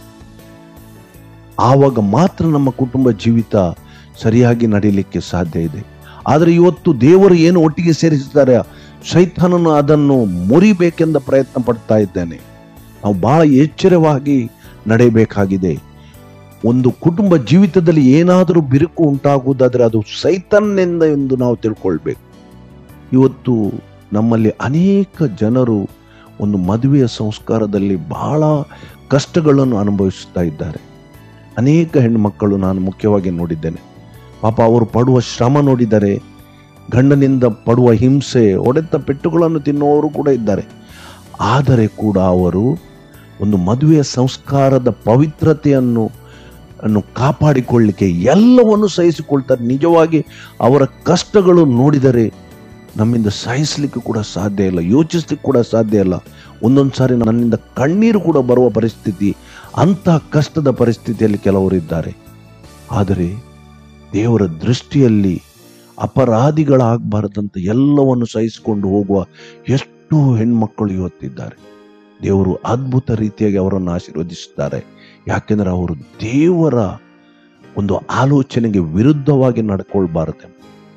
ಆವಾಗ ಮಾತ್ರ ನಮ್ಮ ಕುಟುಂಬ ಜೀವಿತ ಸರಿಯಾಗಿ ನಡೀಲಿಕ್ಕೆ ಸಾಧ್ಯ ಇದೆ ಆದರೆ ಇವತ್ತು ದೇವರು ಏನು ಒಟ್ಟಿಗೆ ಸೇರಿಸಿದ್ದಾರೆ ಶೈತಾನನು ಅದನ್ನು ಮುರಿಬೇಕೆಂದ ಪ್ರಯತ್ನ ಪಡ್ತಾ ಇದ್ದಾನೆ ನಾವು ಬಹಳ ಎಚ್ಚರವಾಗಿ ನಡೆಯಬೇಕಾಗಿದೆ ಒಂದು ಕುಟುಂಬ ಜೀವಿತದಲ್ಲಿ ಏನಾದರೂ ಬಿರುಕು ಉಂಟಾಗುವುದಾದರೆ ಅದು ಸೈತನ್ನಿಂದ ಎಂದು ನಾವು ತಿಳ್ಕೊಳ್ಬೇಕು ಇವತ್ತು ನಮ್ಮಲ್ಲಿ ಅನೇಕ ಜನರು ಒಂದು ಮದುವೆಯ ಸಂಸ್ಕಾರದಲ್ಲಿ ಬಹಳ ಕಷ್ಟಗಳನ್ನು ಅನುಭವಿಸ್ತಾ ಇದ್ದಾರೆ ಅನೇಕ ಹೆಣ್ಣುಮಕ್ಕಳು ನಾನು ಮುಖ್ಯವಾಗಿ ನೋಡಿದ್ದೇನೆ ಪಾಪ ಅವರು ಪಡುವ ಶ್ರಮ ನೋಡಿದರೆ ಗಂಡನಿಂದ ಪಡುವ ಹಿಂಸೆ ಹೊಡೆತ ಪೆಟ್ಟುಗಳನ್ನು ತಿನ್ನುವವರು ಕೂಡ ಇದ್ದಾರೆ ಆದರೆ ಕೂಡ ಅವರು ಒಂದು ಮದುವೆಯ ಸಂಸ್ಕಾರದ ಪವಿತ್ರತೆಯನ್ನು ಅನ್ನು ಕಾಪಾಡಿಕೊಳ್ಳಿಕ್ಕೆ ಎಲ್ಲವನ್ನು ಸಹಿಸಿಕೊಳ್ತಾರೆ ನಿಜವಾಗಿ ಅವರ ಕಷ್ಟಗಳು ನೋಡಿದರೆ ನಮ್ಮಿಂದ ಸಹಿಸಲಿಕ್ಕೆ ಕೂಡ ಸಾಧ್ಯ ಇಲ್ಲ ಯೋಚಿಸ್ಲಿಕ್ಕೆ ಕೂಡ ಸಾಧ್ಯ ಇಲ್ಲ ಒಂದೊಂದು ಸಾರಿ ನನ್ನಿಂದ ಕಣ್ಣೀರು ಕೂಡ ಬರುವ ಪರಿಸ್ಥಿತಿ ಅಂತಹ ಕಷ್ಟದ ಪರಿಸ್ಥಿತಿಯಲ್ಲಿ ಕೆಲವರಿದ್ದಾರೆ ಆದರೆ ದೇವರ ದೃಷ್ಟಿಯಲ್ಲಿ ಅಪರಾಧಿಗಳಾಗಬಾರದಂತ ಎಲ್ಲವನ್ನು ಸಹಿಸಿಕೊಂಡು ಹೋಗುವ ಎಷ್ಟು ಹೆಣ್ಮಕ್ಕಳು ಇವತ್ತಿದ್ದಾರೆ ದೇವರು ಅದ್ಭುತ ರೀತಿಯಾಗಿ ಅವರನ್ನು ಆಶೀರ್ವದಿಸುತ್ತಾರೆ ಯಾಕೆಂದ್ರೆ ಅವರು ದೇವರ ಒಂದು ಆಲೋಚನೆಗೆ ವಿರುದ್ಧವಾಗಿ ನಡ್ಕೊಳ್ಬಾರದೆ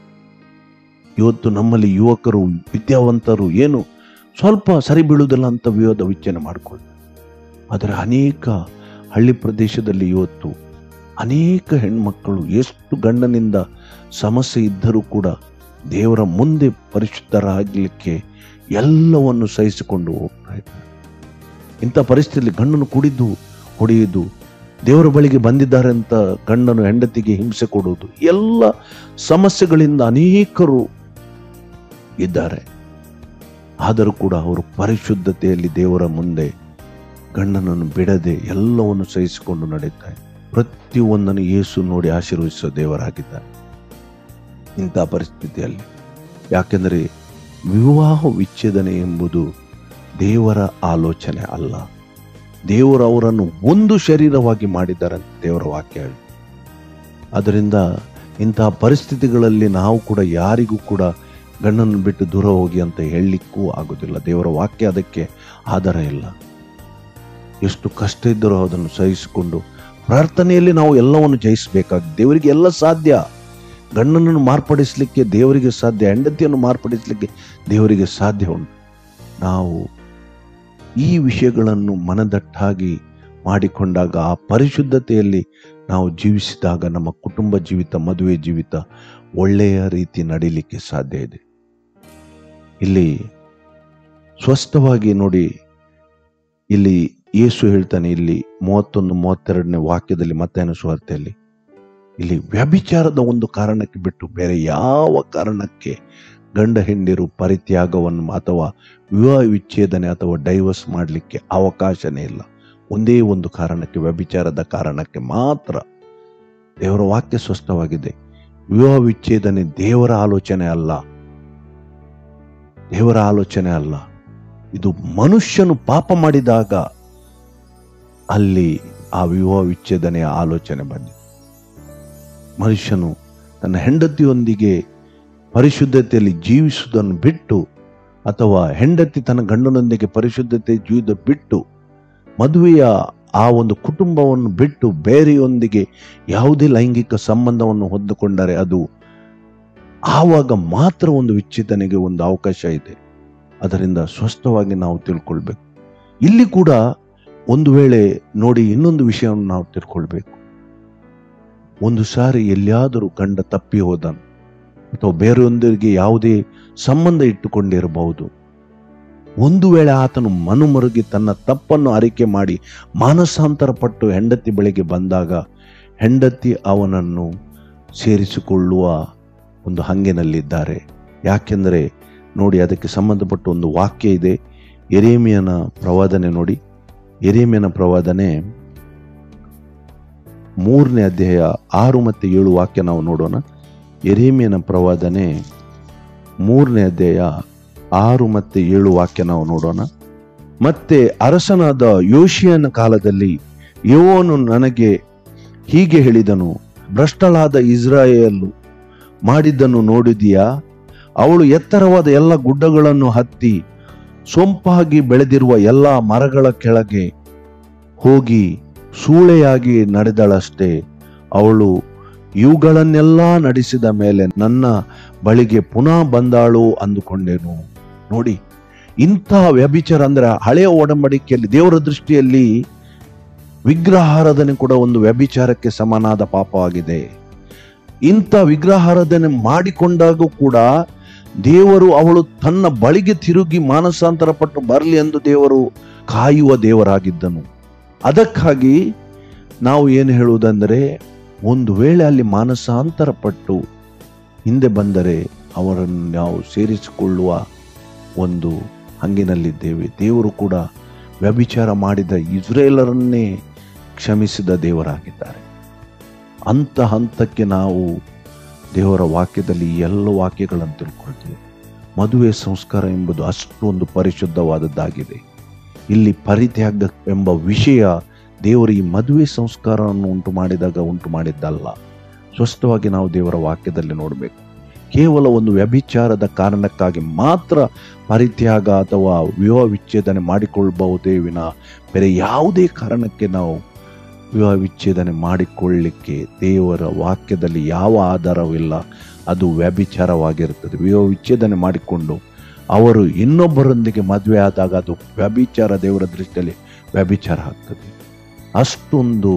ಇವತ್ತು ನಮ್ಮಲ್ಲಿ ಯುವಕರು ವಿದ್ಯಾವಂತರು ಏನು ಸ್ವಲ್ಪ ಸರಿ ಬೀಳುವುದಿಲ್ಲ ಅಂತ ವಿರೋಧ ವಿಚ್ಛೇನ ಮಾಡಿಕೊಳ್ಳಿ ಆದರೆ ಅನೇಕ ಹಳ್ಳಿ ಪ್ರದೇಶದಲ್ಲಿ ಇವತ್ತು ಅನೇಕ ಹೆಣ್ಮಕ್ಕಳು ಎಷ್ಟು ಗಂಡನಿಂದ ಸಮಸ್ಯೆ ಇದ್ದರೂ ಕೂಡ ದೇವರ ಮುಂದೆ ಪರಿಶುದ್ಧರಾಗಲಿಕ್ಕೆ ಎಲ್ಲವನ್ನು ಸಹಿಸಿಕೊಂಡು ಹೋಗ್ತಾ ಇದ್ದಾರೆ ಇಂಥ ಪರಿಸ್ಥಿತಿಯಲ್ಲಿ ಗಂಡನು ಕುಡಿದು ಹೊಡೆಯುವುದು ದೇವರ ಬಳಿಗೆ ಬಂದಿದ್ದಾರೆ ಅಂತ ಗಂಡನು ಹೆಂಡತಿಗೆ ಹಿಂಸೆ ಕೊಡುವುದು ಎಲ್ಲ ಸಮಸ್ಯೆಗಳಿಂದ ಅನೇಕರು ಇದ್ದಾರೆ ಆದರೂ ಕೂಡ ಅವರು ಪರಿಶುದ್ಧತೆಯಲ್ಲಿ ದೇವರ ಮುಂದೆ ಗಂಡನನ್ನು ಬಿಡದೆ ಎಲ್ಲವನ್ನು ಸಹಿಸಿಕೊಂಡು ನಡೆಯುತ್ತಾರೆ ಪ್ರತಿಯೊಂದನ್ನು ಯೇಸು ನೋಡಿ ಆಶೀರ್ವದಿಸುವ ದೇವರಾಗಿದ್ದಾರೆ ಇಂಥ ಪರಿಸ್ಥಿತಿಯಲ್ಲಿ ಯಾಕೆಂದರೆ ವಿವಾಹ ವಿಚ್ಛೇದನೆ ಎಂಬುದು ದೇವರ ಆಲೋಚನೆ ಅಲ್ಲ ದೇವರು ಅವರನ್ನು ಒಂದು ಶರೀರವಾಗಿ ಮಾಡಿದ್ದಾರೆ ಅಂತ ದೇವರ ವಾಕ್ಯ ಹೇಳಿ ಅದರಿಂದ ಇಂತಹ ಪರಿಸ್ಥಿತಿಗಳಲ್ಲಿ ನಾವು ಕೂಡ ಯಾರಿಗೂ ಕೂಡ ಗಂಡನ್ನು ಬಿಟ್ಟು ದೂರ ಹೋಗಿ ಅಂತ ಹೇಳಲಿಕ್ಕೂ ಆಗೋದಿಲ್ಲ ದೇವರ ವಾಕ್ಯ ಅದಕ್ಕೆ ಆಧಾರ ಇಲ್ಲ ಎಷ್ಟು ಕಷ್ಟ ಇದ್ದರೂ ಅದನ್ನು ಸಹಿಸಿಕೊಂಡು ಪ್ರಾರ್ಥನೆಯಲ್ಲಿ ನಾವು ಎಲ್ಲವನ್ನು ಜಯಿಸಬೇಕಾಗಿದೆ ದೇವರಿಗೆ ಎಲ್ಲ ಸಾಧ್ಯ ಗಂಡನನ್ನು ಮಾರ್ಪಡಿಸಲಿಕ್ಕೆ ದೇವರಿಗೆ ಸಾಧ್ಯ ಹೆಂಡತಿಯನ್ನು ಮಾರ್ಪಡಿಸಲಿಕ್ಕೆ ದೇವರಿಗೆ ಸಾಧ್ಯ ಉಂಟು ನಾವು ಈ ವಿಷಯಗಳನ್ನು ಮನದಟ್ಟಾಗಿ ಮಾಡಿಕೊಂಡಾಗ ಆ ಪರಿಶುದ್ಧತೆಯಲ್ಲಿ ನಾವು ಜೀವಿಸಿದಾಗ ನಮ್ಮ ಕುಟುಂಬ ಜೀವಿತ ಮದುವೆ ಜೀವಿತ ಒಳ್ಳೆಯ ರೀತಿ ನಡೀಲಿಕ್ಕೆ ಸಾಧ್ಯ ಇದೆ ಇಲ್ಲಿ ಸ್ಪಷ್ಟವಾಗಿ ನೋಡಿ ಇಲ್ಲಿ ಯೇಸು ಹೇಳ್ತಾನೆ ಇಲ್ಲಿ ಮೂವತ್ತೊಂದು ಮೂವತ್ತೆರಡನೇ ವಾಕ್ಯದಲ್ಲಿ ಮತ್ತೇನು ಸುವಾರ್ತೆಯಲ್ಲಿ ಇಲ್ಲಿ ವ್ಯಭಿಚಾರದ ಒಂದು ಕಾರಣಕ್ಕೆ ಬಿಟ್ಟು ಬೇರೆ ಯಾವ ಕಾರಣಕ್ಕೆ ಗಂಡ ಹೆಂಡಿರು ಪರಿತ್ಯಾಗವನ್ನು ಅಥವಾ ವಿವಾಹ ವಿಚ್ಛೇದನೆ ಅಥವಾ ಡೈವರ್ಸ್ ಮಾಡಲಿಕ್ಕೆ ಅವಕಾಶನೇ ಇಲ್ಲ ಒಂದೇ ಒಂದು ಕಾರಣಕ್ಕೆ ವ್ಯಭಿಚಾರದ ಕಾರಣಕ್ಕೆ ಮಾತ್ರ ದೇವರ ವಾಕ್ಯ ಸ್ಪಷ್ಟವಾಗಿದೆ ವಿವಾಹ ವಿಚ್ಛೇದನೆ ದೇವರ ಆಲೋಚನೆ ಅಲ್ಲ ದೇವರ ಆಲೋಚನೆ ಅಲ್ಲ ಇದು ಮನುಷ್ಯನು ಪಾಪ ಮಾಡಿದಾಗ ಅಲ್ಲಿ ಆ ವಿವಾಹ ವಿಚ್ಛೇದನೆಯ ಆಲೋಚನೆ ಬಂದಿದೆ ಮನುಷ್ಯನು ತನ್ನ ಹೆಂಡತಿಯೊಂದಿಗೆ ಪರಿಶುದ್ಧತೆಯಲ್ಲಿ ಜೀವಿಸುವುದನ್ನು ಬಿಟ್ಟು ಅಥವಾ ಹೆಂಡತಿ ತನ್ನ ಗಂಡನೊಂದಿಗೆ ಪರಿಶುದ್ಧತೆ ಜೀವಿತ ಬಿಟ್ಟು ಮದುವೆಯ ಆ ಒಂದು ಕುಟುಂಬವನ್ನು ಬಿಟ್ಟು ಬೇರೆಯೊಂದಿಗೆ ಯಾವುದೇ ಲೈಂಗಿಕ ಸಂಬಂಧವನ್ನು ಹೊಂದಿಕೊಂಡರೆ ಅದು ಆವಾಗ ಮಾತ್ರ ಒಂದು ವಿಚ್ಛೇದನೆಗೆ ಒಂದು ಅವಕಾಶ ಇದೆ ಅದರಿಂದ ಸ್ಪಷ್ಟವಾಗಿ ನಾವು ತಿಳ್ಕೊಳ್ಬೇಕು ಇಲ್ಲಿ ಕೂಡ ಒಂದು ವೇಳೆ ನೋಡಿ ಇನ್ನೊಂದು ವಿಷಯವನ್ನು ನಾವು ತಿಳ್ಕೊಳ್ಬೇಕು ಒಂದು ಸಾರಿ ಎಲ್ಲಿಯಾದರೂ ಗಂಡ ತಪ್ಪಿ ಹೋದನು ಅಥವಾ ಬೇರೊಂದರಿಗೆ ಯಾವುದೇ ಸಂಬಂಧ ಇಟ್ಟುಕೊಂಡಿರಬಹುದು ಒಂದು ವೇಳೆ ಆತನು ಮನುಮರುಗಿ ತನ್ನ ತಪ್ಪನ್ನು ಅರಿಕೆ ಮಾಡಿ ಮಾನಸಾಂತರ ಪಟ್ಟು ಹೆಂಡತಿ ಬಳಿಗೆ ಬಂದಾಗ ಹೆಂಡತಿ ಅವನನ್ನು ಸೇರಿಸಿಕೊಳ್ಳುವ ಒಂದು ಹಂಗಿನಲ್ಲಿದ್ದಾರೆ ಯಾಕೆಂದರೆ ನೋಡಿ ಅದಕ್ಕೆ ಸಂಬಂಧಪಟ್ಟ ಒಂದು ವಾಕ್ಯ ಇದೆ ಎರೇಮಿಯನ ಪ್ರವಾದನೆ ನೋಡಿ ಎರೇಮಿಯನ ಪ್ರವಾದನೆ ಮೂರನೇ ಅಧ್ಯಾಯ ಆರು ಮತ್ತು ಏಳು ವಾಕ್ಯ ನಾವು ನೋಡೋಣ ಎರೇಮಿಯನ ಪ್ರವಾದನೆ ಮೂರನೇ ಅಧ್ಯಾಯ ಆರು ಮತ್ತೆ ಏಳು ವಾಕ್ಯ ನಾವು ನೋಡೋಣ ಮತ್ತೆ ಅರಸನಾದ ಯೋಶಿಯನ ಕಾಲದಲ್ಲಿ ಯೋವನು ನನಗೆ ಹೀಗೆ ಹೇಳಿದನು ಭ್ರಷ್ಟಳಾದ ಇಸ್ರಾಯೇಲ್ ಮಾಡಿದ್ದನ್ನು ನೋಡಿದೀಯಾ ಅವಳು ಎತ್ತರವಾದ ಎಲ್ಲ ಗುಡ್ಡಗಳನ್ನು ಹತ್ತಿ ಸೊಂಪಾಗಿ ಬೆಳೆದಿರುವ ಎಲ್ಲ ಮರಗಳ ಕೆಳಗೆ ಹೋಗಿ ಸೂಳೆಯಾಗಿ ನಡೆದಳಷ್ಟೇ ಅವಳು ಇವುಗಳನ್ನೆಲ್ಲ ನಡೆಸಿದ ಮೇಲೆ ನನ್ನ ಬಳಿಗೆ ಪುನಃ ಬಂದಾಳು ಅಂದುಕೊಂಡೆನು ನೋಡಿ ಇಂಥ ವ್ಯಭಿಚಾರ ಅಂದ್ರೆ ಹಳೆಯ ಒಡಂಬಡಿಕೆಯಲ್ಲಿ ದೇವರ ದೃಷ್ಟಿಯಲ್ಲಿ ವಿಗ್ರಹಾರಾಧನೆ ಕೂಡ ಒಂದು ವ್ಯಭಿಚಾರಕ್ಕೆ ಸಮನಾದ ಪಾಪವಾಗಿದೆ ಇಂಥ ವಿಗ್ರಹಾರಾಧನೆ ಮಾಡಿಕೊಂಡಾಗೂ ಕೂಡ ದೇವರು ಅವಳು ತನ್ನ ಬಳಿಗೆ ತಿರುಗಿ ಮಾನಸಾಂತರ ಪಟ್ಟು ಬರಲಿ ಎಂದು ದೇವರು ಕಾಯುವ ದೇವರಾಗಿದ್ದನು ಅದಕ್ಕಾಗಿ ನಾವು ಏನು ಹೇಳುವುದಂದರೆ ಒಂದು ವೇಳೆ ಅಲ್ಲಿ ಮಾನಸಾಂತರ ಪಟ್ಟು ಹಿಂದೆ ಬಂದರೆ ಅವರನ್ನು ನಾವು ಸೇರಿಸಿಕೊಳ್ಳುವ ಒಂದು ಹಂಗಿನಲ್ಲಿದ್ದೇವೆ ದೇವರು ಕೂಡ ವ್ಯಭಿಚಾರ ಮಾಡಿದ ಇಸ್ರೇಲರನ್ನೇ ಕ್ಷಮಿಸಿದ ದೇವರಾಗಿದ್ದಾರೆ ಅಂತ ಹಂತಕ್ಕೆ ನಾವು ದೇವರ ವಾಕ್ಯದಲ್ಲಿ ಈ ಎಲ್ಲ ವಾಕ್ಯಗಳನ್ನು ತಿಳ್ಕೊಳ್ತೀವಿ ಮದುವೆ ಸಂಸ್ಕಾರ ಎಂಬುದು ಅಷ್ಟೊಂದು ಪರಿಶುದ್ಧವಾದದ್ದಾಗಿದೆ ಇಲ್ಲಿ ಪರಿತ್ಯಾಗ ಎಂಬ ವಿಷಯ ದೇವರು ಈ ಮದುವೆ ಸಂಸ್ಕಾರವನ್ನು ಉಂಟು ಮಾಡಿದಾಗ ಉಂಟು ಮಾಡಿದ್ದಲ್ಲ ಸ್ಪಷ್ಟವಾಗಿ ನಾವು ದೇವರ ವಾಕ್ಯದಲ್ಲಿ ನೋಡಬೇಕು ಕೇವಲ ಒಂದು ವ್ಯಭಿಚಾರದ ಕಾರಣಕ್ಕಾಗಿ ಮಾತ್ರ ಪರಿತ್ಯಾಗ ಅಥವಾ ವಿವಾಹ ವಿಚ್ಛೇದನೆ ಮಾಡಿಕೊಳ್ಳಬಹುದೇ ವಿನ ಬೇರೆ ಯಾವುದೇ ಕಾರಣಕ್ಕೆ ನಾವು ವಿವಾಹ ವಿಚ್ಛೇದನೆ ಮಾಡಿಕೊಳ್ಳಲಿಕ್ಕೆ ದೇವರ ವಾಕ್ಯದಲ್ಲಿ ಯಾವ ಆಧಾರವಿಲ್ಲ ಅದು ವ್ಯಭಿಚಾರವಾಗಿರುತ್ತದೆ ವಿವಾಹ ವಿಚ್ಛೇದನೆ ಮಾಡಿಕೊಂಡು ಅವರು ಇನ್ನೊಬ್ಬರೊಂದಿಗೆ ಮದುವೆ ಆದಾಗ ಅದು ವ್ಯಭಿಚಾರ ದೇವರ ದೃಷ್ಟಿಯಲ್ಲಿ ವ್ಯಭಿಚಾರ ಆಗ್ತದೆ ಅಷ್ಟೊಂದು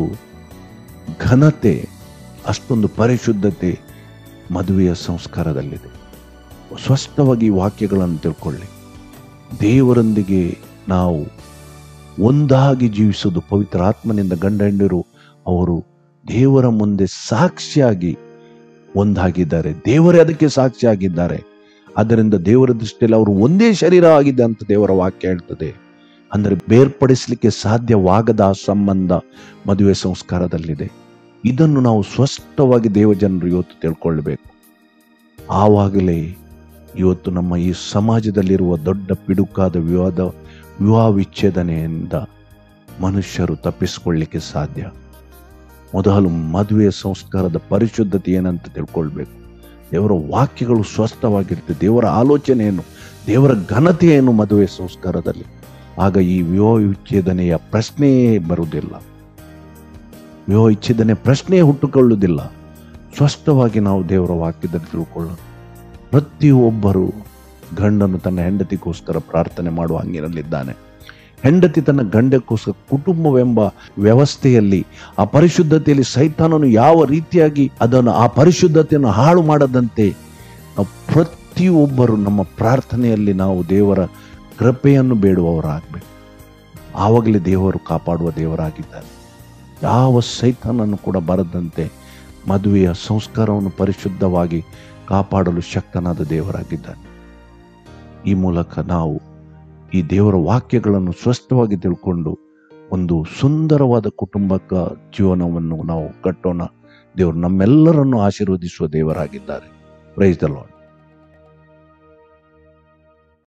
ಘನತೆ ಅಷ್ಟೊಂದು ಪರಿಶುದ್ಧತೆ ಮದುವೆಯ ಸಂಸ್ಕಾರದಲ್ಲಿದೆ ಸ್ಪಷ್ಟವಾಗಿ ಈ ವಾಕ್ಯಗಳನ್ನು ತಿಳ್ಕೊಳ್ಳಿ ದೇವರೊಂದಿಗೆ ನಾವು ಒಂದಾಗಿ ಜೀವಿಸುವುದು ಪವಿತ್ರ ಆತ್ಮನಿಂದ ಗಂಡ ಹೆಂಡರು ಅವರು ದೇವರ ಮುಂದೆ ಸಾಕ್ಷಿಯಾಗಿ ಒಂದಾಗಿದ್ದಾರೆ ದೇವರೇ ಅದಕ್ಕೆ ಸಾಕ್ಷಿಯಾಗಿದ್ದಾರೆ ಅದರಿಂದ ದೇವರ ದೃಷ್ಟಿಯಲ್ಲಿ ಅವರು ಒಂದೇ ಶರೀರ ಆಗಿದೆ ಅಂತ ದೇವರ ವಾಕ್ಯ ಹೇಳ್ತದೆ ಅಂದರೆ ಬೇರ್ಪಡಿಸಲಿಕ್ಕೆ ಸಾಧ್ಯವಾಗದ ಆ ಸಂಬಂಧ ಮದುವೆ ಸಂಸ್ಕಾರದಲ್ಲಿದೆ ಇದನ್ನು ನಾವು ಸ್ಪಷ್ಟವಾಗಿ ದೇವಜನರು ಇವತ್ತು ತಿಳ್ಕೊಳ್ಬೇಕು ಆವಾಗಲೇ ಇವತ್ತು ನಮ್ಮ ಈ ಸಮಾಜದಲ್ಲಿರುವ ದೊಡ್ಡ ಪಿಡುಕಾದ ವಿವಾದ ವಿವಾಹ ವಿಚ್ಛೇದನೆಯಿಂದ ಮನುಷ್ಯರು ತಪ್ಪಿಸಿಕೊಳ್ಳಿಕ್ಕೆ ಸಾಧ್ಯ ಮೊದಲು ಮದುವೆಯ ಸಂಸ್ಕಾರದ ಪರಿಶುದ್ಧತೆ ಏನಂತ ತಿಳ್ಕೊಳ್ಬೇಕು ದೇವರ ವಾಕ್ಯಗಳು ಸ್ಪಷ್ಟವಾಗಿರುತ್ತೆ ದೇವರ ಆಲೋಚನೆ ಏನು ದೇವರ ಘನತೆ ಏನು ಮದುವೆ ಸಂಸ್ಕಾರದಲ್ಲಿ ಆಗ ಈ ವಿವಾಹ ವಿಚ್ಛೇದನೆಯ ಪ್ರಶ್ನೆಯೇ ಬರುವುದಿಲ್ಲ ವಿವಾಹ ವಿಚ್ಛೇದನೆ ಪ್ರಶ್ನೆಯೇ ಹುಟ್ಟುಕೊಳ್ಳುವುದಿಲ್ಲ ಸ್ಪಷ್ಟವಾಗಿ ನಾವು ದೇವರ ವಾಕ್ಯದಲ್ಲಿ ತಿಳ್ಕೊಳ್ಳೋಣ ಪ್ರತಿಯೊಬ್ಬರು ಗಂಡನು ತನ್ನ ಹೆಂಡತಿಗೋಸ್ಕರ ಪ್ರಾರ್ಥನೆ ಮಾಡುವ ಹಂಗಿನಲ್ಲಿದ್ದಾನೆ ಹೆಂಡತಿ ತನ್ನ ಗಂಡಕ್ಕೋಸ್ಕರ ಕುಟುಂಬವೆಂಬ ವ್ಯವಸ್ಥೆಯಲ್ಲಿ ಆ ಪರಿಶುದ್ಧತೆಯಲ್ಲಿ ಸೈತಾನನು ಯಾವ ರೀತಿಯಾಗಿ ಅದನ್ನು ಆ ಪರಿಶುದ್ಧತೆಯನ್ನು ಹಾಳು ಮಾಡದಂತೆ ನಾವು ಪ್ರತಿಯೊಬ್ಬರು ನಮ್ಮ ಪ್ರಾರ್ಥನೆಯಲ್ಲಿ ನಾವು ದೇವರ ಕೃಪೆಯನ್ನು ಬೇಡುವವರಾಗಬೇಕು ಆವಾಗಲೇ ದೇವರು ಕಾಪಾಡುವ ದೇವರಾಗಿದ್ದಾನೆ ಯಾವ ಸೈತಾನನ್ನು ಕೂಡ ಬರದಂತೆ ಮದುವೆಯ ಸಂಸ್ಕಾರವನ್ನು ಪರಿಶುದ್ಧವಾಗಿ ಕಾಪಾಡಲು ಶಕ್ತನಾದ ದೇವರಾಗಿದ್ದಾನೆ ಈ ಮೂಲಕ ನಾವು ಈ ದೇವರ ವಾಕ್ಯಗಳನ್ನು ಸ್ಪಷ್ಟವಾಗಿ ತಿಳ್ಕೊಂಡು ಒಂದು ಸುಂದರವಾದ ಕುಟುಂಬಕ ಜೀವನವನ್ನು ನಾವು ಕಟ್ಟೋಣ ದೇವರು ನಮ್ಮೆಲ್ಲರನ್ನು ಆಶೀರ್ವದಿಸುವ ದೇವರಾಗಿದ್ದಾರೆ ಪ್ರೈಸ್ ದ ಲಾರ್ಡ್